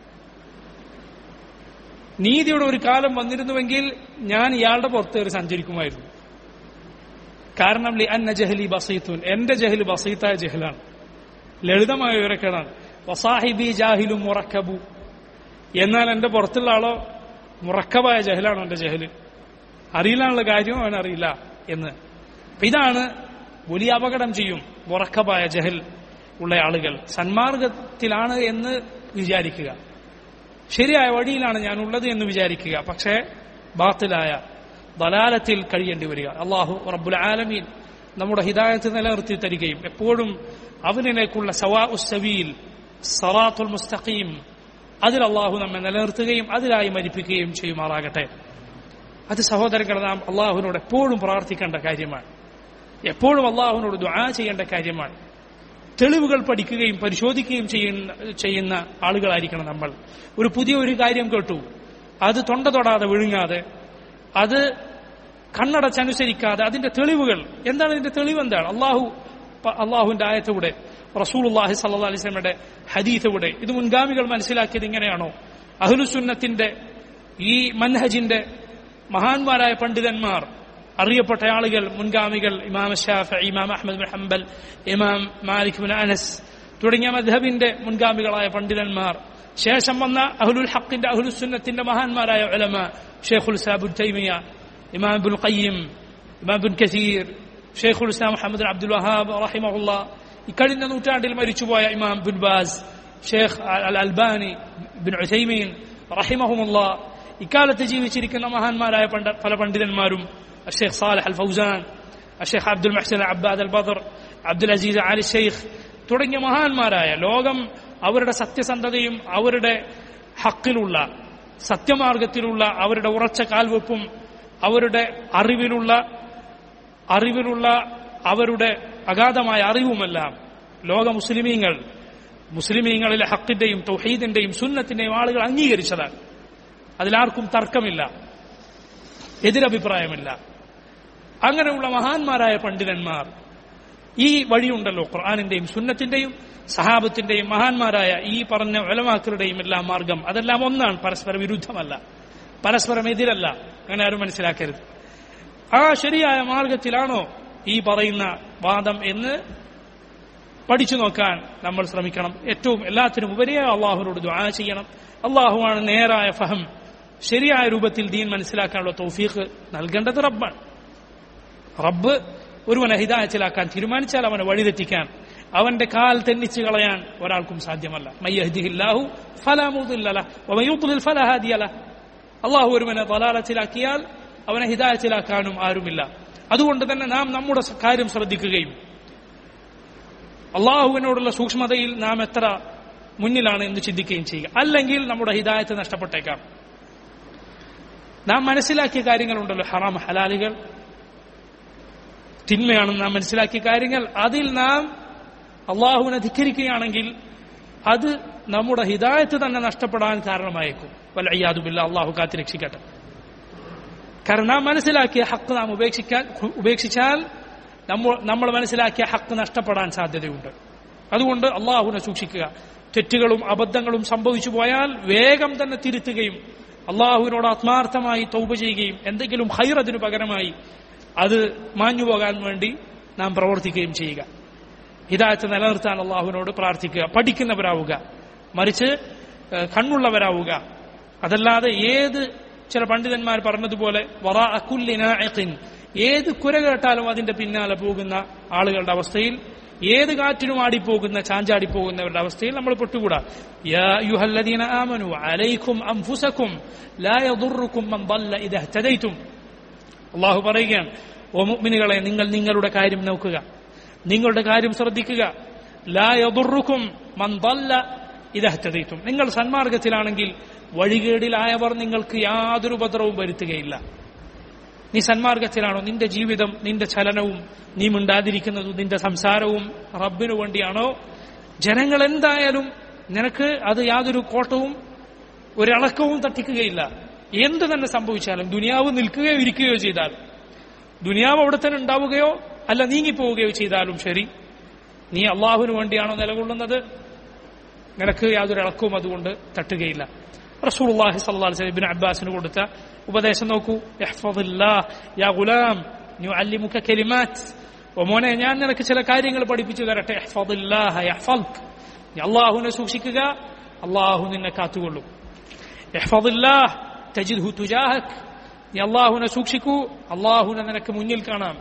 നീതിയുടെ ഒരു കാലം വന്നിരുന്നുവെങ്കിൽ ഞാൻ ഇയാളുടെ പുറത്ത് കയറി സഞ്ചരിക്കുമായിരുന്നു കാരണം ലി അന്ന ജഹലി ബസീത്തുൻ എന്റെ ജഹല് ബസീത്തായ ജഹലാണ് ലളിതമായ വിവരക്കേടാണ് വസാഹിബി ജാഹിലും മുറക്കബു എന്നാൽ എന്റെ പുറത്തുള്ള ആളോ മുറക്കബായ ജഹലാണ് എന്റെ ജഹല് അറിയില്ലാനുള്ള കാര്യം അവൻ അറിയില്ല എന്ന് അപ്പൊ ഇതാണ് വലിയ അപകടം ചെയ്യും മുറക്കബായ ജഹൽ ഉള്ള ആളുകൾ സന്മാർഗത്തിലാണ് എന്ന് വിചാരിക്കുക ശരിയായ വഴിയിലാണ് ഞാൻ ഉള്ളത് എന്ന് വിചാരിക്കുക പക്ഷേ ബാത്തിലായ ദലാലത്തിൽ കഴിയേണ്ടി വരിക അള്ളാഹു റബ്ബുൽ ആലമീൻ നമ്മുടെ ഹിദായത്ത് നിലനിർത്തി തരികയും എപ്പോഴും അവനിലേക്കുള്ള സവാ ഉസ്സവീൽ സറാത്തുൽ മുസ്തഖീം അതിൽ അള്ളാഹു നമ്മെ നിലനിർത്തുകയും അതിലായി മരിപ്പിക്കുകയും ചെയ്യുമാറാകട്ടെ അത് സഹോദരങ്ങൾ നാം അള്ളാഹുവിനോട് എപ്പോഴും പ്രാർത്ഥിക്കേണ്ട കാര്യമാണ് എപ്പോഴും അള്ളാഹുവിനോട് ദുആ ചെയ്യേണ്ട കാര്യമാണ് തെളിവുകൾ പഠിക്കുകയും പരിശോധിക്കുകയും ചെയ്യുന്ന ചെയ്യുന്ന ആളുകളായിരിക്കണം നമ്മൾ ഒരു പുതിയ ഒരു കാര്യം കേട്ടു അത് തൊണ്ട തൊടാതെ വിഴുങ്ങാതെ അത് കണ്ണടച്ചനുസരിക്കാതെ അതിന്റെ തെളിവുകൾ എന്താണ് ഇതിന്റെ തെളിവ് എന്താണ് അള്ളാഹു അള്ളാഹുവിന്റെ ആയത്തൂടെ റസൂൽ അള്ളാഹി സല്ലാ അലിസ്ലമയുടെ ഹദീത്തൂടെ ഇത് മുൻഗാമികൾ മനസ്സിലാക്കിയത് ഇങ്ങനെയാണോ അഹ്ലുസുന്നത്തിന്റെ ഈ മൻഹജിന്റെ മഹാന്മാരായ പണ്ഡിതന്മാർ അറിയപ്പെട്ട ആളുകൾ മുൻഗാമികൾ ഇമാം ഷാഫ ഇമാം അഹമ്മദ് ബിൻ ഹംബൽ ഇമാം മാലിക് ബിൻ അനസ് തുടങ്ങിയ മദ്ഹബിന്റെ മുൻഗാമികളായ പണ്ഡിതന്മാർ ശേഷം വന്ന അഹ്ലുൽ ഹക്കിന്റെ അഹ്ലുസുന്നത്തിന്റെ മഹാന്മാരായ ഉലമ ഷെയ്ഖുൽ സാബുൽ തൈമിയ ഇമാം ബുൽ ഖയ്യിം ഇമാം ബിൻ കസീർ ഷെയ്ഖുൽ ഇസ്ലാം മുഹമ്മദ് അബ്ദുൽ വഹാബ് റഹിമഹുല്ല ഇക്കഴിഞ്ഞ നൂറ്റാണ്ടിൽ മരിച്ചുപോയ ഇമാം bin Baz Sheikh al Albani bin Uthaymeen റഹിമഹുമുല്ല ഇക്കാലത്ത് ജീവിച്ചിരിക്കുന്ന മഹാന്മാരായ പല പണ്ഡിതന്മാരും الشيخ صالح الفوزان الشيخ عبد المحسن العباد البدر عبد العزيز علي الشيخ തുടങ്ങിയ മഹാന്മാരായ ലോകം അവരുടെ സത്യസന്ധതയും അവരുടെ ഹക്കിലുള്ള സത്യമാർഗത്തിലുള്ള അവരുടെ ഉറച്ച കാൽവെപ്പും അവരുടെ അറിവിലുള്ള അറിവിലുള്ള അവരുടെ അഗാധമായ അറിവുമെല്ലാം ലോക മുസ്ലിമീങ്ങൾ മുസ്ലിമീങ്ങളിലെ ഹക്കിന്റെയും തൗഹീദിന്റെയും സുന്നത്തിന്റെയും ആളുകൾ അംഗീകരിച്ചതാണ് അതിലാർക്കും തർക്കമില്ല എതിരഭിപ്രായമില്ല അങ്ങനെയുള്ള മഹാന്മാരായ പണ്ഡിതന്മാർ ഈ വഴിയുണ്ടല്ലോ ഖുർആാനിന്റെയും സുന്നത്തിന്റെയും സഹാബത്തിന്റെയും മഹാന്മാരായ ഈ പറഞ്ഞ ഒലമാക്കളുടെയും എല്ലാം മാർഗം അതെല്ലാം ഒന്നാണ് പരസ്പര വിരുദ്ധമല്ല പരസ്പരം എതിരല്ല അങ്ങനെ ആരും മനസ്സിലാക്കരുത് ആ ശരിയായ മാർഗത്തിലാണോ ഈ പറയുന്ന വാദം എന്ന് പഠിച്ചു നോക്കാൻ നമ്മൾ ശ്രമിക്കണം ഏറ്റവും എല്ലാത്തിനും ഉപരിയായ അള്ളാഹുവിനോട് ദ്വാ ചെയ്യണം അള്ളാഹുവാണ് നേരായ ഫഹം ശരിയായ രൂപത്തിൽ ദീൻ മനസ്സിലാക്കാനുള്ള തൗഫീഖ് നൽകേണ്ടത് റബ്ബാണ് റബ്ബ് ഒരുവനെ ഹിദായത്തിലാക്കാൻ തീരുമാനിച്ചാൽ അവനെ വഴിതെറ്റിക്കാൻ അവന്റെ കാൽ തെന്നിച്ചു കളയാൻ ഒരാൾക്കും സാധ്യമല്ല മയ്യഹ്ദിഹില്ലാഹു ഫലാമുദില്ലല വമയുദ്ദിൽ ഫലഹാദിയല അള്ളാഹു ഒരുവനെ തലാലത്തിലാക്കിയാൽ അവനെ ഹിദായത്തിലാക്കാനും ആരുമില്ല അതുകൊണ്ട് തന്നെ നാം നമ്മുടെ കാര്യം ശ്രദ്ധിക്കുകയും അള്ളാഹുവിനോടുള്ള സൂക്ഷ്മതയിൽ നാം എത്ര മുന്നിലാണ് എന്ന് ചിന്തിക്കുകയും ചെയ്യുക അല്ലെങ്കിൽ നമ്മുടെ ഹിദായത്ത് നഷ്ടപ്പെട്ടേക്കാം നാം മനസ്സിലാക്കിയ കാര്യങ്ങളുണ്ടല്ലോ ഹറാം ഹലാലുകൾ തിന്മയാണെന്ന് നാം മനസ്സിലാക്കിയ കാര്യങ്ങൾ അതിൽ നാം അള്ളാഹുവിനെ ധിക്കരിക്കുകയാണെങ്കിൽ അത് നമ്മുടെ ഹിദായത്ത് തന്നെ നഷ്ടപ്പെടാൻ കാരണമായേക്കും വല്ല അയ്യാദുബില്ല അള്ളാഹു കാത്തി രക്ഷിക്കട്ടെ കാരണം നാം മനസ്സിലാക്കിയ ഹക്ക് നാം ഉപേക്ഷിക്കാൻ ഉപേക്ഷിച്ചാൽ നമ്മൾ നമ്മൾ മനസ്സിലാക്കിയ ഹക്ക് നഷ്ടപ്പെടാൻ സാധ്യതയുണ്ട് അതുകൊണ്ട് അള്ളാഹുവിനെ സൂക്ഷിക്കുക തെറ്റുകളും അബദ്ധങ്ങളും സംഭവിച്ചു പോയാൽ വേഗം തന്നെ തിരുത്തുകയും അള്ളാഹുവിനോട് ആത്മാർത്ഥമായി തൗപ ചെയ്യുകയും എന്തെങ്കിലും ഹൈർ അതിനു പകരമായി അത് മാഞ്ഞു പോകാൻ വേണ്ടി നാം പ്രവർത്തിക്കുകയും ചെയ്യുക ഹിദായത്ത് നിലനിർത്താൻ അള്ളാഹുവിനോട് പ്രാർത്ഥിക്കുക പഠിക്കുന്നവരാവുക മറിച്ച് കണ്ണുള്ളവരാവുക അതല്ലാതെ ഏത് ചില പണ്ഡിതന്മാർ പറഞ്ഞതുപോലെ വറ അക്കുല്ലിനായത്തിൻ ഏത് കുര കേട്ടാലും അതിന്റെ പിന്നാലെ പോകുന്ന ആളുകളുടെ അവസ്ഥയിൽ ഏത് കാറ്റിനും ആടിപ്പോകുന്ന ചാഞ്ചാടിപ്പോകുന്നവരുടെ അവസ്ഥയിൽ നമ്മൾ പെട്ടുകൂടാ യാ അയ്യുഹല്ലദീന ആമനു അലൈക്കും അൻഫുസക്കും ലാ യദുർറുക്കും മൻ ضل ഇദ ഇഹ്തദൈതും അല്ലാഹു പറയുകയാണ് ഓ മുഅ്മിനുകളെ നിങ്ങൾ നിങ്ങളുടെ കാര്യം നോക്കുക നിങ്ങളുടെ കാര്യം ശ്രദ്ധിക്കുക ലാ യദുർറുക്കും മൻ ضل ഇദ ഇഹ്തദൈതും നിങ്ങൾ സന്മാർഗത്തിലാണെങ്കിൽ വഴികേടിലായവർ നിങ്ങൾക്ക് യാതൊരു ഉപദ്രവവും വരുത്തുകയില്ല നീ സന്മാർഗത്തിലാണോ നിന്റെ ജീവിതം നിന്റെ ചലനവും നീ മിണ്ടാതിരിക്കുന്നതും നിന്റെ സംസാരവും റബ്ബിനു വേണ്ടിയാണോ ജനങ്ങൾ എന്തായാലും നിനക്ക് അത് യാതൊരു കോട്ടവും ഒരളക്കവും തട്ടിക്കുകയില്ല എന്ത് തന്നെ സംഭവിച്ചാലും ദുനിയാവ് നിൽക്കുകയോ ഇരിക്കുകയോ ചെയ്താൽ ദുനിയാവ് അവിടെ തന്നെ ഉണ്ടാവുകയോ അല്ല നീങ്ങിപ്പോവുകയോ ചെയ്താലും ശരി നീ അള്ളാഹുവിന് വേണ്ടിയാണോ നിലകൊള്ളുന്നത് നിനക്ക് യാതൊരു ഇളക്കവും അതുകൊണ്ട് തട്ടുകയില്ല റസൂലുള്ളാഹി സ്വല്ലല്ലാഹു അലൈഹി വസല്ലം അബ്ബാസിന് കൊടുത്ത ഉപദേശം നോക്കൂ ഇഹ്ഫദില്ലാഹ് യാ ഗുലാം നുഅല്ലിമുക കലിമാത്ത് ഓ മോനെ ഞാൻ നിനക്ക് ചില കാര്യങ്ങൾ പഠിപ്പിച്ചു തരട്ടെ ഇഹ്ഫദില്ലാഹ യഹ്ഫദ്ക് നീ അള്ളാഹുവിനെ സൂക്ഷിക്കുക അള്ളാഹു നിന്നെ കാത്തുകൊള്ളും ഇഹ്ഫദില്ലാഹ് തജിദ്ഹു തുജാഹക് നീ അള്ളാഹുവിനെ സൂക്ഷിക്കൂ അള്ളാഹുവിനെ നിനക്ക് മുന്നിൽ കാണാം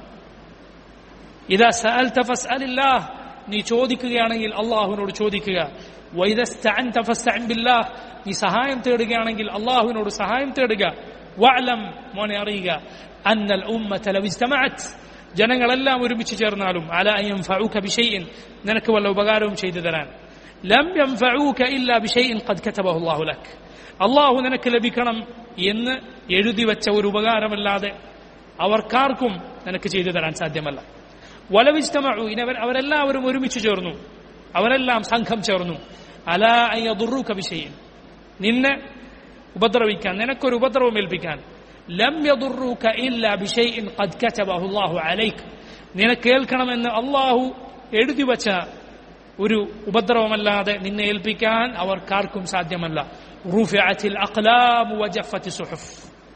ഇതാ സഅൽത ഫസ്അലില്ലാഹ് നീ ചോദിക്കുകയാണെങ്കിൽ അള്ളാഹുവിനോട് ചോദിക്കുക വൈദസ്തഅൻത ഫസ്തഅൻ ബില്ലാഹ് നീ സഹായം തേടുകയാണെങ്കിൽ അള്ളാഹുവിനോട് സഹായം തേടുക വഅലം മോനെ അറിയുക അന്നൽ ഉമ്മത ലവ് ഇജ്തമഅത് ജനങ്ങളെല്ലാം ഒരുമിച്ച് ചേർന്നാലും അല അൻ യൻഫഉക ബിശൈഇൻ നിനക്ക് വല്ല ഉപകാരവും ചെയ്തു തരാൻ ലം യൻഫഉക ഇല്ലാ ബിശൈഇൻ ഖദ് കതബഹു അല്ലാഹു ലക് അള്ളാഹു നിനക്ക് ലഭിക്കണം എന്ന് എഴുതി വെച്ച ഒരു ഉപകാരമല്ലാതെ അവർക്കാർക്കും നിനക്ക് ചെയ്തു തരാൻ സാധ്യമല്ല വലവിജ്തമു ഇനി അവർ അവരെല്ലാവരും ഒരുമിച്ച് ചേർന്നു അവരെല്ലാം സംഘം ചേർന്നു അലാ അയ്യദുറു കവിശയും നിന്നെ ഉപദ്രവിക്കാൻ നിനക്കൊരു ഉപദ്രവം ഏൽപ്പിക്കാൻ ലം യദുറൂക ഇല്ല ബിഷൈഇൻ ഖദ് കതബഹു അല്ലാഹു അലൈക് നിനക്ക് കേൾക്കണമെന്ന് അള്ളാഹു എഴുതി വച്ച ഒരു ഉപദ്രവമല്ലാതെ നിന്നെ ഏൽപ്പിക്കാൻ അവർക്കാർക്കും സാധ്യമല്ല റുഫിഅത്തിൽ അഖ്ലാമു വജഫത്തി സുഹുഫ്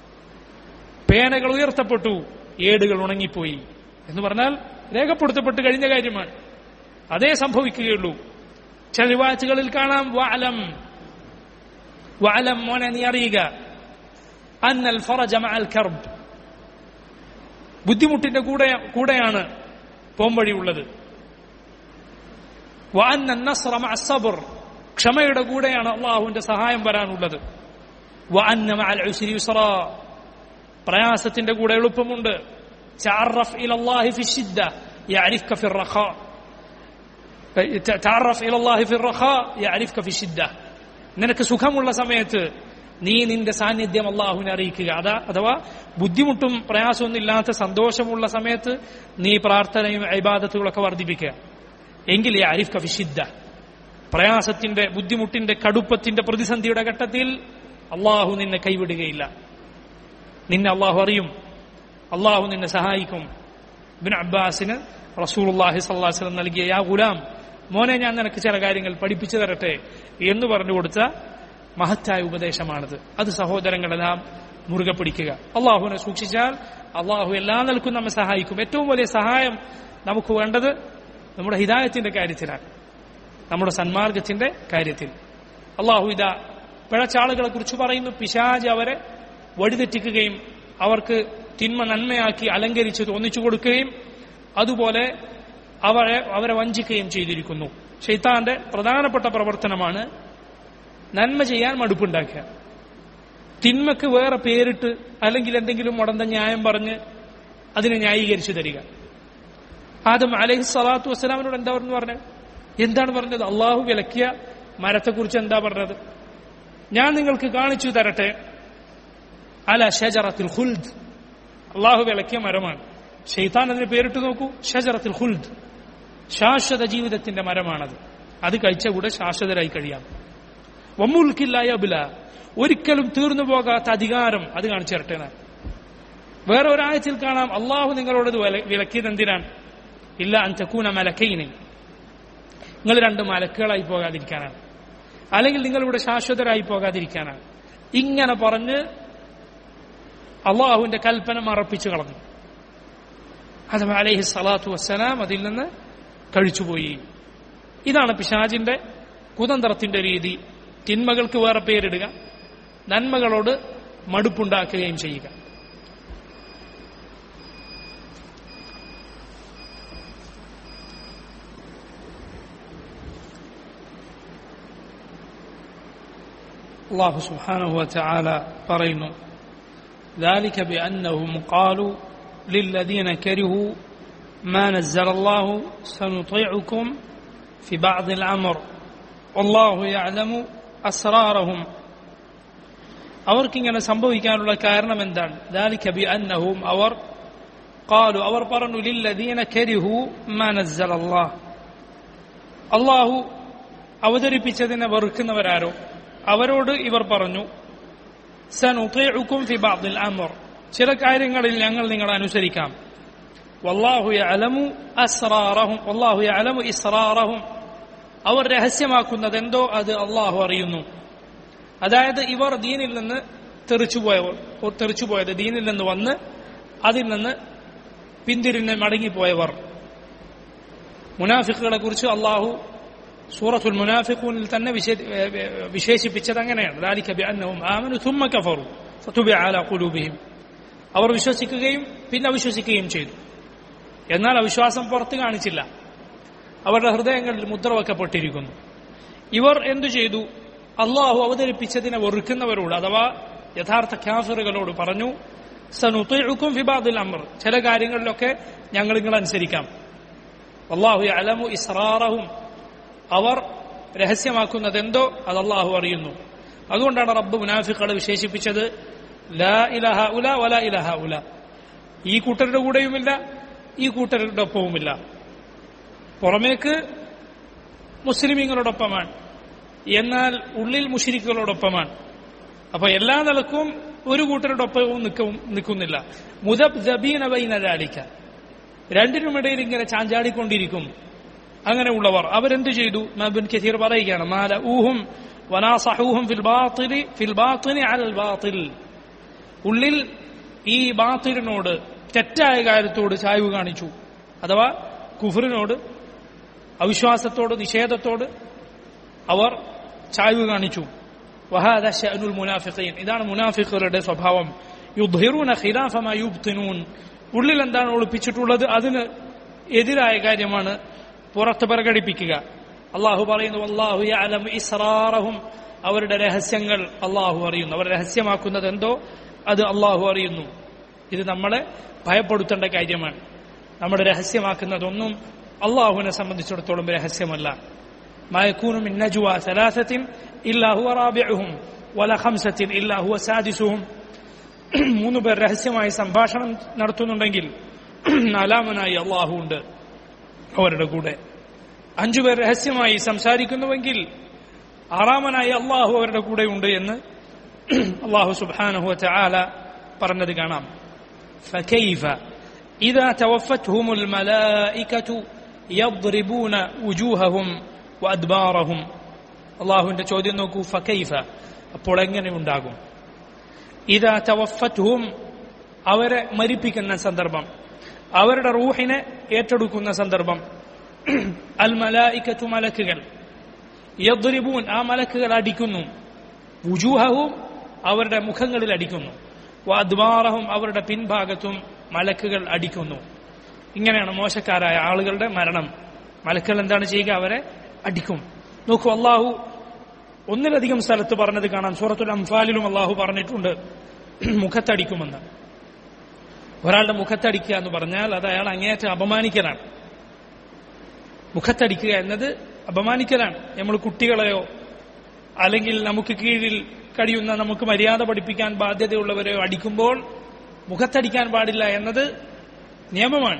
പേനകൾ ഉയർത്തപ്പെട്ടു ഏടുകൾ ഉണങ്ങിപ്പോയി എന്ന് പറഞ്ഞാൽ രേഖപ്പെടുത്തപ്പെട്ട് കഴിഞ്ഞ കാര്യമാണ് അതേ സംഭവിക്കുകയുള്ളൂ ചില റിവാച്ചുകളിൽ കാണാം വഅലം വഅലം മോനെ നീ അറിയുക അന്നൽ ഫറജ മഅൽ കർബ് ബുദ്ധിമുട്ടിന്റെ കൂടെ കൂടെയാണ് പോംവഴിയുള്ളത് വഅന്ന നസ്ര മഅ സബ്ർ ക്ഷമയുടെ കൂടെയാണ് അള്ളാഹുവിന്റെ സഹായം വരാനുള്ളത് വഅന്ന മഅൽ ഉസ്രി യുസ്റാ പ്രയാസത്തിന്റെ കൂടെ എളുപ്പമുണ്ട് تعرف إلى الله في الشدة يعرفك في الرخاء تعرف إلى الله في الرخاء يعرفك في الشدة നിനക്ക് സുഖമുള്ള സമയത്ത് നീ നിന്റെ സാന്നിധ്യം അള്ളാഹുവിനെ അറിയിക്കുക അതാ അഥവാ ബുദ്ധിമുട്ടും പ്രയാസമൊന്നും ഇല്ലാത്ത സന്തോഷമുള്ള സമയത്ത് നീ പ്രാർത്ഥനയും അഭിബാധത്തുകളൊക്കെ വർദ്ധിപ്പിക്കുക എങ്കിൽ അരിഫ് കഫിഷിദ്ദ പ്രയാസത്തിന്റെ ബുദ്ധിമുട്ടിന്റെ കടുപ്പത്തിന്റെ പ്രതിസന്ധിയുടെ ഘട്ടത്തിൽ അള്ളാഹു നിന്നെ കൈവിടുകയില്ല നിന്നെ അള്ളാഹു അറിയും അള്ളാഹു നിന്നെ സഹായിക്കും ബിൻ അബ്ബാസിന് റസൂലുള്ളാഹി സ്വല്ലല്ലാഹു അലൈഹി വസല്ലം നൽകിയ യാ ഗുലാം മോനെ ഞാൻ നിനക്ക് ചില കാര്യങ്ങൾ പഠിപ്പിച്ചു തരട്ടെ എന്ന് പറഞ്ഞു കൊടുത്ത മഹത്തായ ഉപദേശമാണിത് അത് സഹോദരങ്ങളെ നാം മുറുകെ പിടിക്കുക അള്ളാഹുവിനെ സൂക്ഷിച്ചാൽ അള്ളാഹു എല്ലാ നിലക്കും നമ്മെ സഹായിക്കും ഏറ്റവും വലിയ സഹായം നമുക്ക് വേണ്ടത് നമ്മുടെ ഹിദായത്തിന്റെ കാര്യത്തിലാണ് നമ്മുടെ സന്മാർഗത്തിന്റെ കാര്യത്തിൽ അള്ളാഹു ഇതാ പിഴച്ചാളുകളെ കുറിച്ച് പറയുന്നു പിശാജ് അവരെ വഴിതെറ്റിക്കുകയും അവർക്ക് തിന്മ നന്മയാക്കി അലങ്കരിച്ച് തോന്നിച്ചു കൊടുക്കുകയും അതുപോലെ അവരെ അവരെ വഞ്ചിക്കുകയും ചെയ്തിരിക്കുന്നു ഷെയ്ത്താന്റെ പ്രധാനപ്പെട്ട പ്രവർത്തനമാണ് നന്മ ചെയ്യാൻ മടുപ്പുണ്ടാക്കുക തിന്മക്ക് വേറെ പേരിട്ട് അല്ലെങ്കിൽ എന്തെങ്കിലും മുടന്ത ന്യായം പറഞ്ഞ് അതിനെ ന്യായീകരിച്ചു തരിക ആദം അലഹി സ്വലാത്തു വസ്സലാമിനോട് എന്താ പറഞ്ഞു പറഞ്ഞത് എന്താണ് പറഞ്ഞത് അള്ളാഹു വിലക്കിയ മരത്തെക്കുറിച്ച് എന്താ പറഞ്ഞത് ഞാൻ നിങ്ങൾക്ക് കാണിച്ചു തരട്ടെ അല ഷജറത്തിൽ ഹുൽദ് അള്ളാഹു വിലക്കിയ മരമാണ് ഷെയ്ത്താൻ അതിന് പേരിട്ട് നോക്കൂ ഷജറത്തിൽ ഹുൽദ് ശാശ്വത ജീവിതത്തിന്റെ മരമാണത് അത് കഴിച്ച കൂടെ ശാശ്വതരായി കഴിയാം വമ്മുൽക്കില്ലായ അബില ഒരിക്കലും തീർന്നു പോകാത്ത അധികാരം അത് കാണിച്ചു തരട്ടെ ഞാൻ വേറെ ഒരാഴ്ചയിൽ കാണാം അള്ളാഹു നിങ്ങളോട് ഇത് വിലക്കിയത് എന്തിനാണ് ഇല്ല അന്തക്കൂന മലക്കൈനെ നിങ്ങൾ രണ്ട് മലക്കുകളായി പോകാതിരിക്കാനാണ് അല്ലെങ്കിൽ നിങ്ങളിവിടെ ശാശ്വതരായി പോകാതിരിക്കാനാണ് ഇങ്ങനെ പറഞ്ഞ് അള്ളാഹുവിന്റെ കൽപ്പന മറപ്പിച്ചു കളഞ്ഞു അത് അലൈഹി സ്വലാത്തു വസ്സലാം അതിൽ നിന്ന് കഴിച്ചുപോയി ഇതാണ് പിശാജിന്റെ കുതന്ത്രത്തിന്റെ രീതി തിന്മകൾക്ക് വേറെ പേരിടുക നന്മകളോട് മടുപ്പുണ്ടാക്കുകയും ചെയ്യുക الله سبحانه وتعالى പറയുന്നു ذلك بأنهم قالوا للذين كرهوا ما نزل الله سنطيعكم في بعض الأمر والله يعلم أسرارهم അവർക്കിങ്ങനെ സംഭവിക്കാനുള്ള കാരണം എന്താണ് ذلك بأنهم അവർ قالوا അവർ പറഞ്ഞു للذين كرهوا ما نزل الله അള്ളാഹു അവതരിപ്പിച്ചതിനെ വെറുക്കുന്നവരാരോ അവരോട് ഇവർ പറഞ്ഞു സനുതീഉക്കും ഫി ബഅദിൽ അംർ ചില കാര്യങ്ങളിൽ ഞങ്ങൾ നിങ്ങളെ അനുസരിക്കാം വല്ലാഹു യഅലമു അസ്റാറഹും വല്ലാഹു യഅലമു ഇസ്റാറഹും അവർ രഹസ്യമാക്കുന്നത് എന്തോ അത് അള്ളാഹു അറിയുന്നു അതായത് ഇവർ ദീനിൽ നിന്ന് തെറിച്ചുപോയവർ തെറിച്ചുപോയത് ദീനിൽ നിന്ന് വന്ന് അതിൽ നിന്ന് പിന്തിരിഞ്ഞ് മടങ്ങിപ്പോയവർ മുനാഫിക്കുകളെ കുറിച്ച് അള്ളാഹു സൂറത്തുൽ മുനാഫിഖൂനിൽ തന്നെ വിശേഷിപ്പിച്ചത് അങ്ങനെയാണ് ذلك بأنهم آمنوا ثم كفروا فطبع على قلوبهم അവർ വിശ്വസിക്കുകയും പിന്നെ അവിശ്വസിക്കുകയും ചെയ്തു എന്നാൽ അവിശ്വാസം പുറത്തു കാണിച്ചില്ല അവരുടെ ഹൃദയങ്ങളിൽ മുദ്ര വെക്കപ്പെട്ടിരിക്കുന്നു ഇവർ എന്തു ചെയ്തു അള്ളാഹു അവതരിപ്പിച്ചതിനെ വെറുക്കുന്നവരോട് അഥവാ യഥാർത്ഥ ക്യാഫറുകളോട് പറഞ്ഞു സനുത്തുക്കും ഫിബാദുൽ അമർ ചില കാര്യങ്ങളിലൊക്കെ ഞങ്ങൾ നിങ്ങളനുസരിക്കാം അള്ളാഹു അലമു ഇസ്രാറഹും അവർ രഹസ്യമാക്കുന്നത് എന്തോ അത് അള്ളാഹു അറിയുന്നു അതുകൊണ്ടാണ് റബ്ബ് മുനാഫിഖുകളെ വിശേഷിപ്പിച്ചത് ലാ ഇലഹ ഉല വല ഇലഹ ഉല ഈ കൂട്ടരുടെ കൂടെയുമില്ല ഈ കൂട്ടരുടെ ഒപ്പവുമില്ല പുറമേക്ക് മുസ്ലിമീങ്ങളോടൊപ്പമാണ് എന്നാൽ ഉള്ളിൽ മുഷിരിക്കുകളോടൊപ്പമാണ് അപ്പൊ എല്ലാ നിലക്കും ഒരു കൂട്ടരുടെ ഒപ്പവും നിൽക്കും നിൽക്കുന്നില്ല മുദബ് ജബീന ബൈനലാലിക്ക രണ്ടിനുമിടയിൽ ഇങ്ങനെ ചാഞ്ചാടിക്കൊണ്ടിരിക്കും അങ്ങനെയുള്ളവർ അവരെന്ത് ചെയ്തു മബിൻ കസീർ പറയുകയാണ് മാല ഊഹും വനാസഹൂഹും ഫിൽ ബാത്തിലി ഫിൽ ബാത്തിനി അലൽ ബാത്തിൽ ഉള്ളിൽ ഈ ബാത്തിലിനോട് തെറ്റായ കാര്യത്തോട് ചായ്വ് കാണിച്ചു അഥവാ കുഫറിനോട് അവിശ്വാസത്തോട് നിഷേധത്തോട് അവർ ചായ്വ് കാണിച്ചു വഹാദ ഷഅനുൽ മുനാഫിഖീൻ ഇതാണ് മുനാഫിഖുകളുടെ സ്വഭാവം യുദ്ധിറൂന ഖിലാഫ മാ യുബ്തിനൂൻ ഉള്ളിൽ എന്താണ് ഒളിപ്പിച്ചിട്ടുള്ളത് അതിന് എതിരായ കാര്യമാണ് പുറത്ത് പ്രകടിപ്പിക്കുക അള്ളാഹു പറയുന്നു അള്ളാഹു യഅലമു ഇസ്റാറഹും അവരുടെ രഹസ്യങ്ങൾ അള്ളാഹു അറിയുന്നു അവർ രഹസ്യമാക്കുന്നത് എന്തോ അത് അള്ളാഹു അറിയുന്നു ഇത് നമ്മളെ ഭയപ്പെടുത്തേണ്ട കാര്യമാണ് നമ്മുടെ രഹസ്യമാക്കുന്നതൊന്നും അള്ളാഹുവിനെ സംബന്ധിച്ചിടത്തോളം രഹസ്യമല്ല ما يكون من نجوى ثلاثة إلا هو رابعهم ولا خمسة إلا هو سادسهم മൂന്ന് പേർ രഹസ്യമായി സംഭാഷണം നടത്തുന്നുണ്ടെങ്കിൽ നാലാമനായി അള്ളാഹു ഉണ്ട് അവരുടെ കൂടെ അഞ്ചുപേർ രഹസ്യമായി സംസാരിക്കുന്നുവെങ്കിൽ ആറാമനായി അള്ളാഹു അവരുടെ കൂടെ ഉണ്ട് എന്ന് അള്ളാഹു സുബാനഹു ആല പറഞ്ഞത് കാണാം فكيف إذا توفتهم الملائكة يضربون وجوههم വദ്ബാറഹും അള്ളാഹുവിന്റെ ചോദ്യം നോക്കൂ ഫക്കൈഫ അപ്പോൾ എങ്ങനെ ഉണ്ടാകും ഇതാ തവഫത്തുഹും അവരെ മരിപ്പിക്കുന്ന സന്ദർഭം അവരുടെ റൂഹിനെ ഏറ്റെടുക്കുന്ന സന്ദർഭം അൽ മലായിക്കത്തു മലക്കുകൾ യദ്രിബൂൻ ആ മലക്കുകൾ അടിക്കുന്നു വുജൂഹവും അവരുടെ മുഖങ്ങളിൽ അടിക്കുന്നു വദ്വാറഹും അവരുടെ പിൻഭാഗത്തും മലക്കുകൾ അടിക്കുന്നു ഇങ്ങനെയാണ് മോശക്കാരായ ആളുകളുടെ മരണം മലക്കുകൾ എന്താണ് ചെയ്യുക അവരെ അടിക്കും നോക്കൂ അള്ളാഹു ഒന്നിലധികം സ്ഥലത്ത് പറഞ്ഞത് കാണാം സൂറത്തുൽ അംഫാലിലും അള്ളാഹു പറഞ്ഞിട്ടുണ്ട് മുഖത്തടിക്കുമെന്ന് ഒരാളുടെ മുഖത്തടിക്കുക എന്ന് പറഞ്ഞാൽ അത് അയാൾ അങ്ങേയറ്റം അപമാനിക്കലാണ് മുഖത്തടിക്കുക എന്നത് അപമാനിക്കലാണ് നമ്മൾ കുട്ടികളെയോ അല്ലെങ്കിൽ നമുക്ക് കീഴിൽ കഴിയുന്ന നമുക്ക് മര്യാദ പഠിപ്പിക്കാൻ ബാധ്യതയുള്ളവരെയോ അടിക്കുമ്പോൾ മുഖത്തടിക്കാൻ പാടില്ല എന്നത് നിയമമാണ്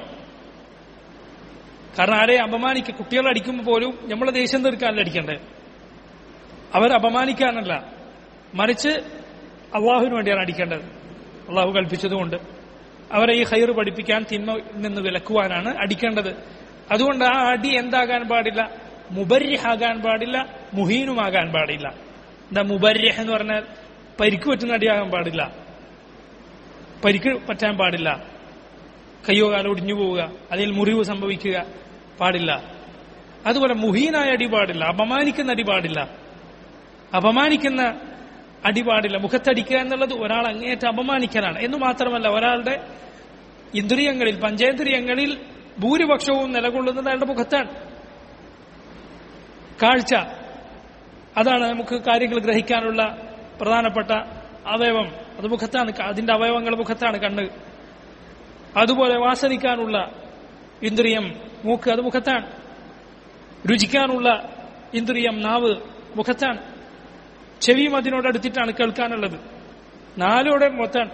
കാരണം ആരെ അപമാനിക്കുക കുട്ടികളെ അടിക്കുമ്പോൾ പോലും നമ്മൾ ദേഷ്യം തീർക്കാനല്ല അടിക്കണ്ടേ അവരെ അപമാനിക്കാനല്ല മറിച്ച് അള്ളാഹുവിന് വേണ്ടിയാണ് അടിക്കേണ്ടത് അള്ളാഹു കൽപ്പിച്ചതുകൊണ്ട് അവരെ ഈ ഹൈർ പഠിപ്പിക്കാൻ തിന്മ നിന്ന് വിലക്കുവാനാണ് അടിക്കേണ്ടത് അതുകൊണ്ട് ആ അടി എന്താകാൻ പാടില്ല മുബര്യഹാകാൻ പാടില്ല മുഹീനുമാകാൻ പാടില്ല എന്താ മുബര്യഹ് എന്ന് പറഞ്ഞാൽ പരിക്ക് പറ്റുന്ന അടിയാകാൻ പാടില്ല പരിക്ക് പറ്റാൻ പാടില്ല കയ്യോ കാലോ ഒടിഞ്ഞു പോവുക അതിൽ മുറിവ് സംഭവിക്കുക പാടില്ല അതുപോലെ മുഹീനായ അടി പാടില്ല അപമാനിക്കുന്ന അടി പാടില്ല അപമാനിക്കുന്ന അടി പാടില്ല മുഖത്തടിക്കുക എന്നുള്ളത് ഒരാൾ അങ്ങേയറ്റം അപമാനിക്കലാണ് എന്ന് മാത്രമല്ല ഒരാളുടെ ഇന്ദ്രിയങ്ങളിൽ പഞ്ചേന്ദ്രിയങ്ങളിൽ ഭൂരിപക്ഷവും നിലകൊള്ളുന്നത് അയാളുടെ മുഖത്താണ് കാഴ്ച അതാണ് നമുക്ക് കാര്യങ്ങൾ ഗ്രഹിക്കാനുള്ള പ്രധാനപ്പെട്ട അവയവം അത് മുഖത്താണ് ക- അതിന്റെ അവയവങ്ങൾ മുഖത്താണ് കണ്ണ് അതുപോലെ വാസനിക്കാനുള്ള ഇന്ദ്രിയം മൂക്ക് അത് മുഖത്താണ് രുചിക്കാനുള്ള ഇന്ദ്രിയം നാവ് മുഖത്താണ് ചെവിയും അതിനോടടുത്തിട്ടാണ് കേൾക്കാനുള്ളത് നാലോടെ മൊത്താണ്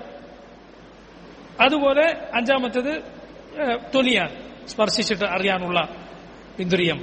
അതുപോലെ അഞ്ചാമത്തത് ഏഹ്, തൊലിയാണ് സ്പർശിച്ചിട്ട് അറിയാനുള്ള ഇന്ദ്രിയം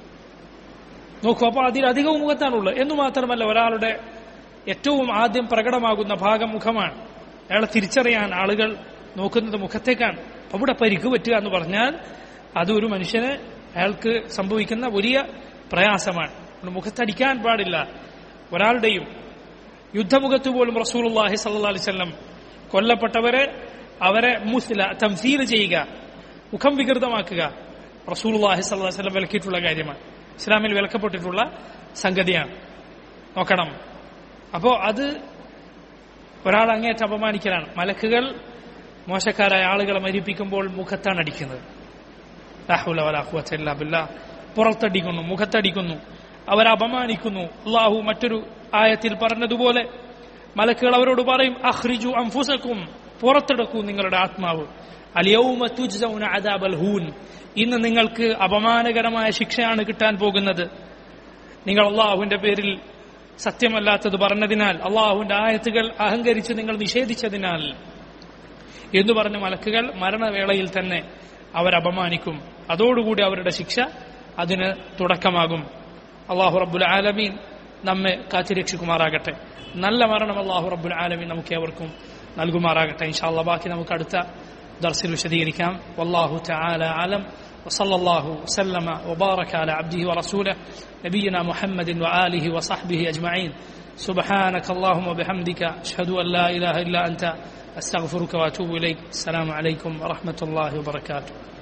നോക്കൂ അപ്പോൾ അതിലധികവും മുഖത്താണുള്ളത് എന്നു മാത്രമല്ല ഒരാളുടെ ഏറ്റവും ആദ്യം പ്രകടമാകുന്ന ഭാഗം മുഖമാണ് അയാളെ തിരിച്ചറിയാൻ ആളുകൾ നോക്കുന്നത് മുഖത്തേക്കാണ് അവിടെ പരിക്ക് പറ്റുക എന്ന് പറഞ്ഞാൽ അത് ഒരു മനുഷ്യന് അയാൾക്ക് സംഭവിക്കുന്ന വലിയ പ്രയാസമാണ് അതുകൊണ്ട് മുഖത്തടിക്കാൻ പാടില്ല ഒരാളുടെയും യുദ്ധമുഖത്ത് പോലും റസൂലുള്ളാഹി സല്ലല്ലാഹു അലൈഹി വസല്ലം കൊല്ലപ്പെട്ടവരെ അവരെ മുസ്ല തംസീൽ ചെയ്യുക മുഖം വികൃതമാക്കുക റസൂലുള്ളാഹി സല്ലല്ലാഹു അലൈഹി വസല്ലം വിലക്കിയിട്ടുള്ള കാര്യമാണ് ഇസ്ലാമിൽ വിലക്കപ്പെട്ടിട്ടുള്ള സംഗതിയാണ് നോക്കണം അപ്പോ അത് ഒരാൾ അങ്ങേറ്റം അപമാനിക്കലാണ് മലക്കുകൾ മോശക്കാരായ ആളുകളെ മരിപ്പിക്കുമ്പോൾ മുഖത്താണ് അടിക്കുന്നത് ലാ ഹൗല വലാ ഖുവത ഇല്ലാ ബില്ലാ. പുറത്തടിക്കുന്നു മുഖത്തടിക്കുന്നു അവരെ അപമാനിക്കുന്നു അള്ളാഹു മറ്റൊരു ആയത്തിൽ പറഞ്ഞതുപോലെ മലക്കുകൾ അവരോട് പറയും അഹ്റിജു അംഫുസക്കും പുറത്തെടുക്കൂ നിങ്ങളുടെ ആത്മാവ് അലിയൗമ തുജ്സൗന അദാബൽ ഹൂൻ ഇന്ന് നിങ്ങൾക്ക് അപമാനകരമായ ശിക്ഷയാണ് കിട്ടാൻ പോകുന്നത് നിങ്ങൾ അള്ളാഹുവിന്റെ പേരിൽ സത്യമല്ലാത്തത് പറഞ്ഞതിനാൽ അള്ളാഹുവിന്റെ ആയത്തുകൾ അഹങ്കരിച്ച് നിങ്ങൾ നിഷേധിച്ചതിനാൽ എന്ന് പറഞ്ഞ മലക്കുകൾ മരണവേളയിൽ തന്നെ അവരപമാനിക്കും അതോടുകൂടി അവരുടെ ശിക്ഷ അതിന് തുടക്കമാകും അള്ളാഹു റബ്ബുൽ ആലമീൻ നമ്മെ കാത്തിരക്ഷിക്കുമാറാകട്ടെ നല്ല മരണം അള്ളാഹു റബ്ബുൽ ആലമീൻ നമുക്ക് ഏവർക്കും നൽകുമാറാകട്ടെ ഇൻഷാല്ല ബാക്കി നമുക്ക് അടുത്ത ദർസിൽ വിശദീകരിക്കാം വല്ലാഹു തആല ആലം وصلى الله وسلم وبارك على عبده ورسوله نبينا محمد وآله وصحبه أجمعين سبحانك اللهم وبحمدك أشهد أن لا إله إلا أنت أستغفرك وأتوب إليك السلام عليكم ورحمة الله وبركاته